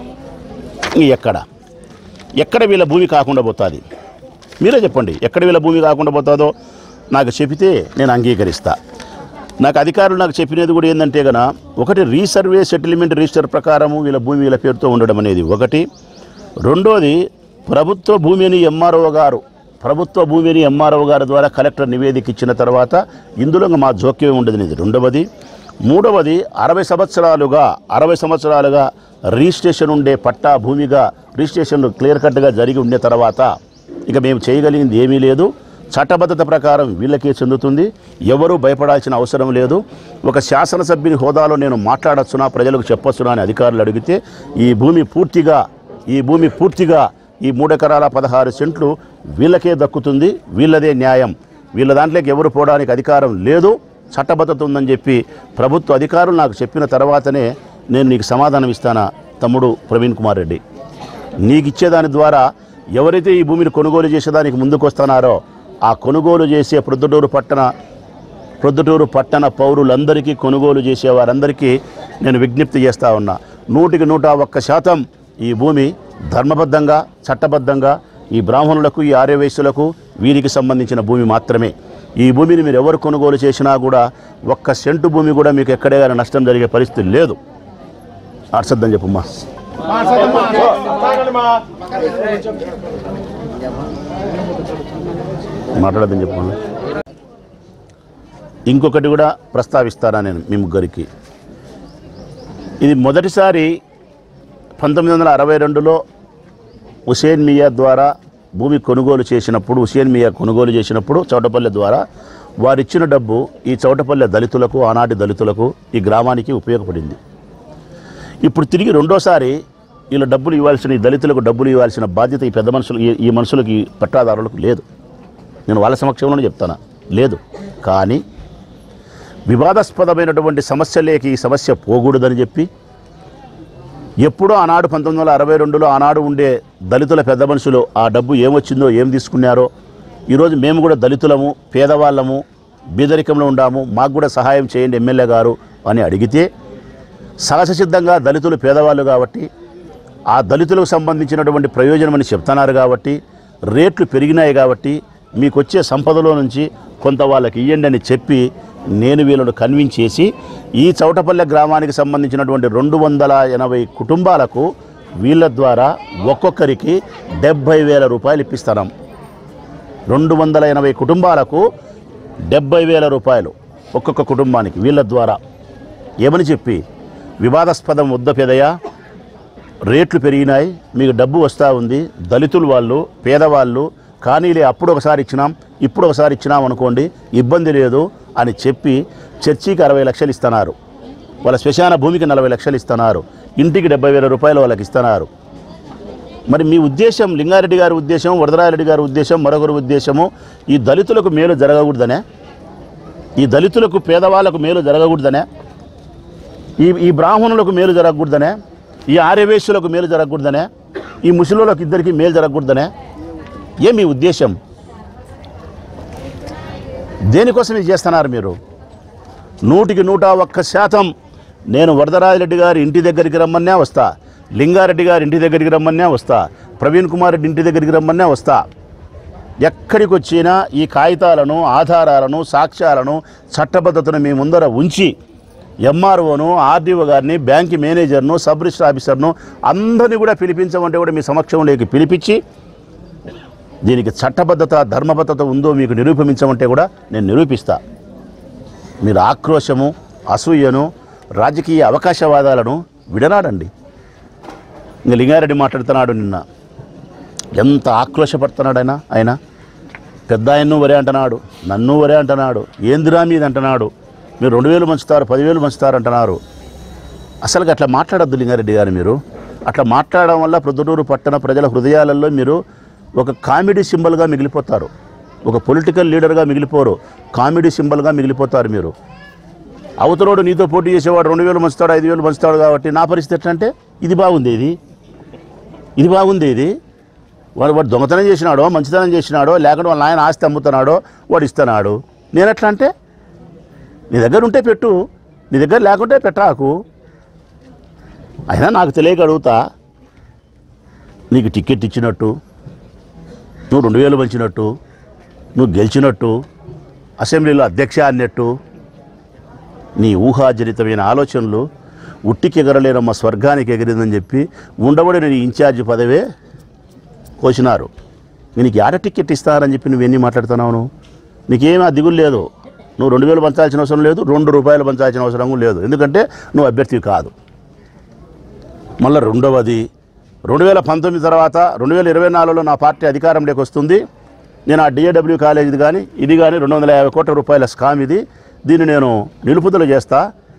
ఈ ఎక్కడ ఎక్కడ వీళ్ళ భూమి కాకుండా పోతుంది మీరే చెప్పండి ఎక్కడ వీళ్ళ భూమి కాకుండా పోతుందో నాకు చెబితే నేను అంగీకరిస్తా నాకు అధికారులు నాకు చెప్పినది కూడా ఏంటంటే గన ఒకటి రీసర్వే సెటిల్మెంట్ రిజిస్టర్ ప్రకారము వీళ్ళ భూమి వీళ్ళ పేరుతో ఉండడం అనేది ఒకటి రెండోది ప్రభుత్వ భూమిని ఎంఆర్ఓ గారు ప్రభుత్వ భూమిని ఎంఆర్ఓ గారి ద్వారా కలెక్టర్ నివేదిక ఇచ్చిన తర్వాత ఇందులో ఇంకా మా జోక్యం ఉండదు ఇది రెండవది మూడవది అరవై సంవత్సరాలుగా అరవై సంవత్సరాలుగా రిజిస్ట్రేషన్ ఉండే పట్టా భూమిగా రిజిస్ట్రేషన్లు క్లియర్ కట్గా జరిగి ఉండే తర్వాత ఇక మేము చేయగలిగింది ఏమీ లేదు చట్టబద్ధత ప్రకారం వీళ్ళకే చెందుతుంది ఎవరూ భయపడాల్సిన అవసరం లేదు ఒక శాసనసభ్యుని హోదాలో నేను మాట్లాడొచ్చునా ప్రజలకు చెప్పొచ్చునా అని అధికారులు అడిగితే ఈ భూమి పూర్తిగా ఈ భూమి పూర్తిగా ఈ మూడెకరాల పదహారు సెంట్లు వీళ్ళకే దక్కుతుంది వీళ్ళదే న్యాయం వీళ్ళ దాంట్లోకి ఎవరు పోవడానికి అధికారం లేదు చట్టబద్ధత ఉందని చెప్పి ప్రభుత్వ అధికారులు నాకు చెప్పిన తర్వాతనే నేను నీకు సమాధానం ఇస్తానా తమ్ముడు ప్రవీణ్ కుమార్ రెడ్డి నీకు ఇచ్చేదాని ద్వారా ఎవరైతే ఈ భూమిని కొనుగోలు చేసేదానికి ముందుకు వస్తున్నారో ఆ కొనుగోలు చేసే ప్రొద్దుటూరు పట్టణ ప్రొద్దుటూరు పట్టణ పౌరులందరికీ కొనుగోలు చేసే వారందరికీ నేను విజ్ఞప్తి చేస్తా ఉన్నా నూటికి నూట ఒక్క శాతం ఈ భూమి ధర్మబద్ధంగా చట్టబద్ధంగా ఈ బ్రాహ్మణులకు ఈ ఆర్యవైశ్యులకు వీరికి సంబంధించిన భూమి మాత్రమే ఈ భూమిని మీరు ఎవరు కొనుగోలు చేసినా కూడా ఒక్క సెంటు భూమి కూడా మీకు ఎక్కడే కానీ నష్టం జరిగే పరిస్థితి లేదు అర్సద్దని చెప్పమ్మా మాట్లాడద్దని చెప్పమ్మా ఇంకొకటి కూడా ప్రస్తావిస్తానా నేను మీ ముగ్గురికి ఇది మొదటిసారి పంతొమ్మిది వందల అరవై రెండులో హుసేన్ మియా ద్వారా భూమి కొనుగోలు చేసినప్పుడు హుసేన్ మియా కొనుగోలు చేసినప్పుడు చౌటపల్లె ద్వారా వారిచ్చిన డబ్బు ఈ చౌటపల్లె దళితులకు ఆనాటి దళితులకు ఈ గ్రామానికి ఉపయోగపడింది ఇప్పుడు తిరిగి రెండోసారి వీళ్ళ డబ్బులు ఇవ్వాల్సిన ఈ దళితులకు డబ్బులు ఇవ్వాల్సిన బాధ్యత ఈ పెద్ద మనుషులు ఈ- ఈ మనుషులకి ఈ పట్టాదారులకు లేదు నేను వాళ్ళ సమక్షంలోనే చెప్తాను లేదు కానీ వివాదాస్పదమైనటువంటి సమస్యలేకి ఈ సమస్య పోకూడదని చెప్పి ఎప్పుడో ఆనాడు పంతొమ్మిది వందల అరవై రెండులో ఆనాడు ఉండే దళితుల పెద్ద మనుషులు ఆ డబ్బు ఏమొచ్చిందో ఏం తీసుకున్నారో ఈరోజు మేము కూడా దళితులము పేదవాళ్ళము బీదరికంలో ఉండాము మాకు కూడా సహాయం చేయండి ఎమ్మెల్యే గారు అని అడిగితే సహజ సిద్ధంగా దళితులు పేదవాళ్ళు కాబట్టి ఆ దళితులకు సంబంధించినటువంటి ప్రయోజనం అని చెప్తున్నారు కాబట్టి రేట్లు పెరిగినాయి కాబట్టి మీకు వచ్చే సంపదలో నుంచి కొంత వాళ్ళకి ఇవ్వండి అని చెప్పి నేను వీళ్ళను కన్విన్స్ చేసి ఈ చౌటపల్లె గ్రామానికి సంబంధించినటువంటి రెండు వందల ఎనభై కుటుంబాలకు వీళ్ళ ద్వారా ఒక్కొక్కరికి డెబ్భై వేల రూపాయలు ఇప్పిస్తున్నాం రెండు వందల ఎనభై కుటుంబాలకు డెబ్బై వేల రూపాయలు ఒక్కొక్క కుటుంబానికి వీళ్ళ ద్వారా ఏమని చెప్పి వివాదాస్పదం వద్ద పెదయ రేట్లు పెరిగినాయి మీకు డబ్బు వస్తూ ఉంది దళితులు వాళ్ళు పేదవాళ్ళు కానీలే అప్పుడు ఒకసారి ఇచ్చినాం ఇప్పుడు ఒకసారి ఇచ్చినాం అనుకోండి ఇబ్బంది లేదు అని చెప్పి చర్చికి అరవై లక్షలు ఇస్తున్నారు వాళ్ళ శ్మశాన భూమికి నలభై లక్షలు ఇస్తున్నారు ఇంటికి డెబ్బై వేల రూపాయలు వాళ్ళకి ఇస్తున్నారు మరి మీ ఉద్దేశం లింగారెడ్డి గారి ఉద్దేశం వరదరారెడ్డి గారి ఉద్దేశం మరొకరి ఉద్దేశము ఈ దళితులకు మేలు జరగకూడదనే ఈ దళితులకు పేదవాళ్ళకు మేలు జరగకూడదనే ఈ ఈ బ్రాహ్మణులకు మేలు జరగకూడదనే ఈ ఆర్యవేశ్యులకు మేలు జరగకూడదనే ఈ ముసలులకు ఇద్దరికి మేలు జరగకూడదనే ఏ మీ ఉద్దేశం దేనికోసం ఇది చేస్తున్నారు మీరు నూటికి నూట ఒక్క శాతం నేను వరదరాజరెడ్డి గారి ఇంటి దగ్గరికి రమ్మన్నా వస్తా లింగారెడ్డి గారి ఇంటి దగ్గరికి రమ్మన్నా వస్తా ప్రవీణ్ కుమార్ రెడ్డి ఇంటి దగ్గరికి రమ్మన్నా వస్తా ఎక్కడికి వచ్చినా ఈ కాగితాలను ఆధారాలను సాక్ష్యాలను చట్టబద్ధతను మీ ముందర ఉంచి ఎంఆర్ఓను ఆర్డీఓ గారిని బ్యాంక్ మేనేజర్ను సబ్ రిజిస్టర్ ఆఫీసర్ను అందరినీ కూడా పిలిపించమంటే కూడా మీ సమక్షంలోకి పిలిపించి దీనికి చట్టబద్ధత ధర్మబద్ధత ఉందో మీకు నిరూపించమంటే కూడా నేను నిరూపిస్తా మీరు ఆక్రోశము అసూయను రాజకీయ అవకాశవాదాలను విడనాడండి ఇంకా లింగారెడ్డి మాట్లాడుతున్నాడు నిన్న ఎంత ఆక్రోశపడుతున్నాడు ఆయన ఆయన పెద్ద ఆయన్ను వరే అంటున్నాడు నన్ను వరే అంటున్నాడు ఏందిరా మీద అంటున్నాడు మీరు రెండు వేలు మంచుతారు పదివేలు మంచుతారు అంటున్నారు అసలు అట్లా మాట్లాడొద్దు లింగారెడ్డి గారు మీరు అట్లా మాట్లాడడం వల్ల ప్రొద్దుటూరు పట్టణ ప్రజల హృదయాలలో మీరు ఒక కామెడీ సింబల్గా మిగిలిపోతారు ఒక పొలిటికల్ లీడర్గా మిగిలిపోరు కామెడీ సింబల్గా మిగిలిపోతారు మీరు అవతలోడు నీతో పోటీ చేసేవాడు రెండు వేలు మంచుతాడు ఐదు వేలు మంచుతాడు కాబట్టి నా పరిస్థితి ఎట్లా అంటే ఇది బాగుంది ఇది ఇది బాగుంది ఇది వాడు వాడు దొంగతనం చేసినాడో మంచితనం చేసినాడో లేకుంటే వాళ్ళ నాయన ఆస్తి అమ్ముతున్నాడో వాడు ఇస్తున్నాడు నేను ఎట్లా అంటే నీ దగ్గర ఉంటే పెట్టు నీ దగ్గర లేకుంటే పెట్టాకు అయినా నాకు తెలియక అడుగుతా నీకు టికెట్ ఇచ్చినట్టు నువ్వు రెండు వేలు పంచినట్టు నువ్వు గెలిచినట్టు అసెంబ్లీలో అధ్యక్ష అన్నట్టు నీ ఊహాజనితమైన ఆలోచనలు ఉట్టికి ఎగరలేనమ్మ స్వర్గానికి ఎగిరిందని చెప్పి ఉండబడిన నీ ఇన్ఛార్జ్ పదవే కోసినారు నీకు ఆడ టికెట్ ఇస్తారని చెప్పి నువ్వు ఎన్ని మాట్లాడుతున్నావు నువ్వు నీకేమీ ఆ దిగులు లేదు నువ్వు రెండు వేలు పంచాల్సిన అవసరం లేదు రెండు రూపాయలు పంచాల్సిన అవసరం కూడా లేదు ఎందుకంటే నువ్వు అభ్యర్థివి కాదు మళ్ళీ రెండవది రెండు వేల పంతొమ్మిది తర్వాత రెండు వేల ఇరవై నాలుగులో నా పార్టీ అధికారంలోకి వస్తుంది నేను ఆ డిఏడబ్ల్యూ కాలేజీది కానీ ఇది కానీ రెండు వందల యాభై కోట్ల రూపాయల స్కామ్ ఇది దీన్ని నేను నిలుపుదల చేస్తా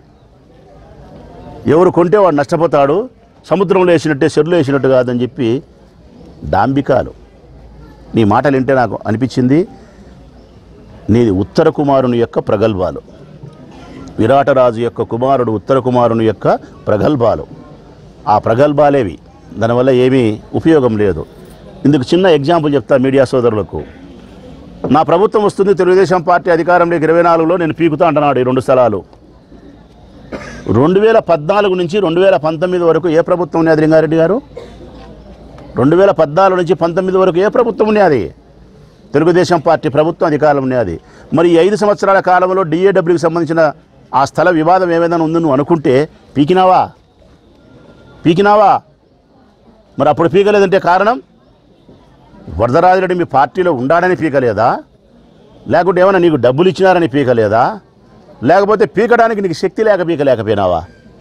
ఎవరు కొంటే వాడు నష్టపోతాడు సముద్రంలో వేసినట్టే చెరువులో వేసినట్టు కాదని చెప్పి డాంబికాలు నీ మాటలు వింటే నాకు అనిపించింది నీది ఉత్తర కుమారుని యొక్క ప్రగల్భాలు విరాటరాజు యొక్క కుమారుడు ఉత్తర కుమారుని యొక్క ప్రగల్భాలు ఆ ప్రగల్భాలేవి దానివల్ల ఏమీ ఉపయోగం లేదు ఇందుకు చిన్న ఎగ్జాంపుల్ చెప్తా మీడియా సోదరులకు నా ప్రభుత్వం వస్తుంది తెలుగుదేశం పార్టీ అధికారంలోకి ఇరవై నాలుగులో నేను పీకుతా అంటున్నాడు ఈ రెండు స్థలాలు రెండు వేల పద్నాలుగు నుంచి రెండు వేల పంతొమ్మిది వరకు ఏ ప్రభుత్వం ఉన్నది లింగారెడ్డి గారు రెండు వేల పద్నాలుగు నుంచి పంతొమ్మిది వరకు ఏ ప్రభుత్వం ఉన్నది తెలుగుదేశం పార్టీ ప్రభుత్వం అధికారం ఉన్నది మరి ఈ ఐదు సంవత్సరాల కాలంలో డిఏడబ్ల్యూకి సంబంధించిన ఆ స్థల వివాదం ఏమైనా ఉంది నువ్వు అనుకుంటే పీకినావా పీకినావా మరి అప్పుడు పీకలేదంటే కారణం వరదరాజరెడ్డి మీ పార్టీలో ఉండాలని పీకలేదా లేకుంటే ఏమైనా నీకు డబ్బులు ఇచ్చినారని పీకలేదా లేకపోతే పీకడానికి నీకు శక్తి లేక పీకలేకపోయినావా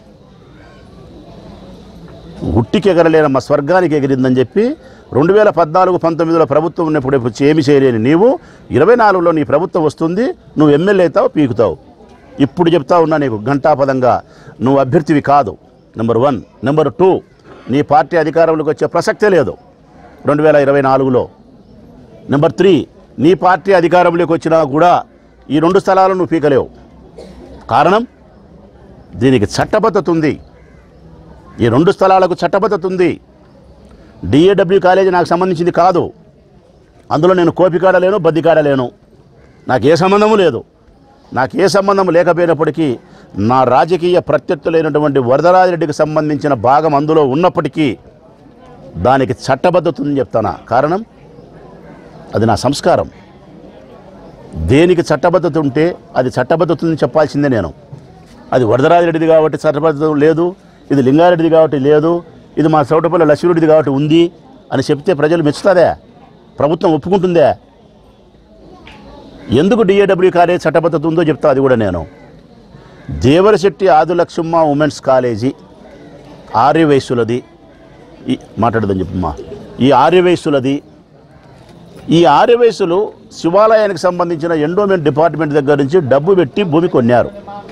ఉట్టికి ఎగరలేనమ్మ స్వర్గానికి ఎగిరిందని చెప్పి రెండు వేల పద్నాలుగు పంతొమ్మిదిలో ప్రభుత్వం ఉన్నప్పుడు వచ్చి ఏమి చేయలేని నీవు ఇరవై నాలుగులో నీ ప్రభుత్వం వస్తుంది నువ్వు ఎమ్మెల్యే అవుతావు పీకుతావు ఇప్పుడు చెప్తా ఉన్నా నీకు ఘంటాపదంగా నువ్వు అభ్యర్థివి కాదు నెంబర్ వన్ నెంబర్ టూ నీ పార్టీ అధికారంలోకి వచ్చే ప్రసక్తే లేదు రెండు వేల ఇరవై నాలుగులో నెంబర్ త్రీ నీ పార్టీ అధికారంలోకి వచ్చినా కూడా ఈ రెండు స్థలాలను నువ్వు పీకలేవు కారణం దీనికి చట్టబద్ధత ఉంది ఈ రెండు స్థలాలకు చట్టబద్ధత ఉంది డిఏడబ్ల్యూ కాలేజీ నాకు సంబంధించింది కాదు అందులో నేను కోపికాడలేను బద్దికాడలేను నాకు ఏ సంబంధము లేదు నాకు ఏ సంబంధం లేకపోయినప్పటికీ నా రాజకీయ ప్రత్యర్థులైనటువంటి వరదరాజరెడ్డికి సంబంధించిన భాగం అందులో ఉన్నప్పటికీ దానికి చట్టబద్ధత ఉందని చెప్తానా కారణం అది నా సంస్కారం దేనికి చట్టబద్ధత ఉంటే అది చట్టబద్ధత ఉందని చెప్పాల్సిందే నేను అది వరదరాజరెడ్డిది కాబట్టి చట్టబద్ధత లేదు ఇది లింగారెడ్డిది కాబట్టి లేదు ఇది మా చౌటపల్లి లక్ష్మీరెడ్డిది కాబట్టి ఉంది అని చెప్తే ప్రజలు మెచ్చుతారే ప్రభుత్వం ఒప్పుకుంటుందే ఎందుకు డిఏడబ్ల్యూ కాలేజ్ చట్టబద్ధత ఉందో చెప్తా అది కూడా నేను దేవరశెట్టి ఆదిలక్ష్మ ఉమెన్స్ కాలేజీ ఆర్య వయస్సులది ఈ మాట్లాడదని చెప్పమ్మా ఈ ఆర్య వయస్సులది ఈ ఆర్య వయస్సులు శివాలయానికి సంబంధించిన ఎండోమెంట్ డిపార్ట్మెంట్ దగ్గర నుంచి డబ్బు పెట్టి భూమి కొన్నారు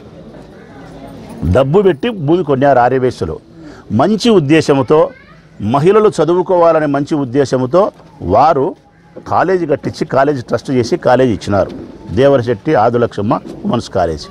డబ్బు పెట్టి భూమి కొన్నారు ఆర్యవేశ్యులు మంచి ఉద్దేశంతో మహిళలు చదువుకోవాలనే మంచి ఉద్దేశంతో వారు కాలేజీ కట్టించి కాలేజీ ట్రస్ట్ చేసి కాలేజీ ఇచ్చినారు దేవరశెట్టి ఆదులక్ష్మ ఉమెన్స్ కాలేజీ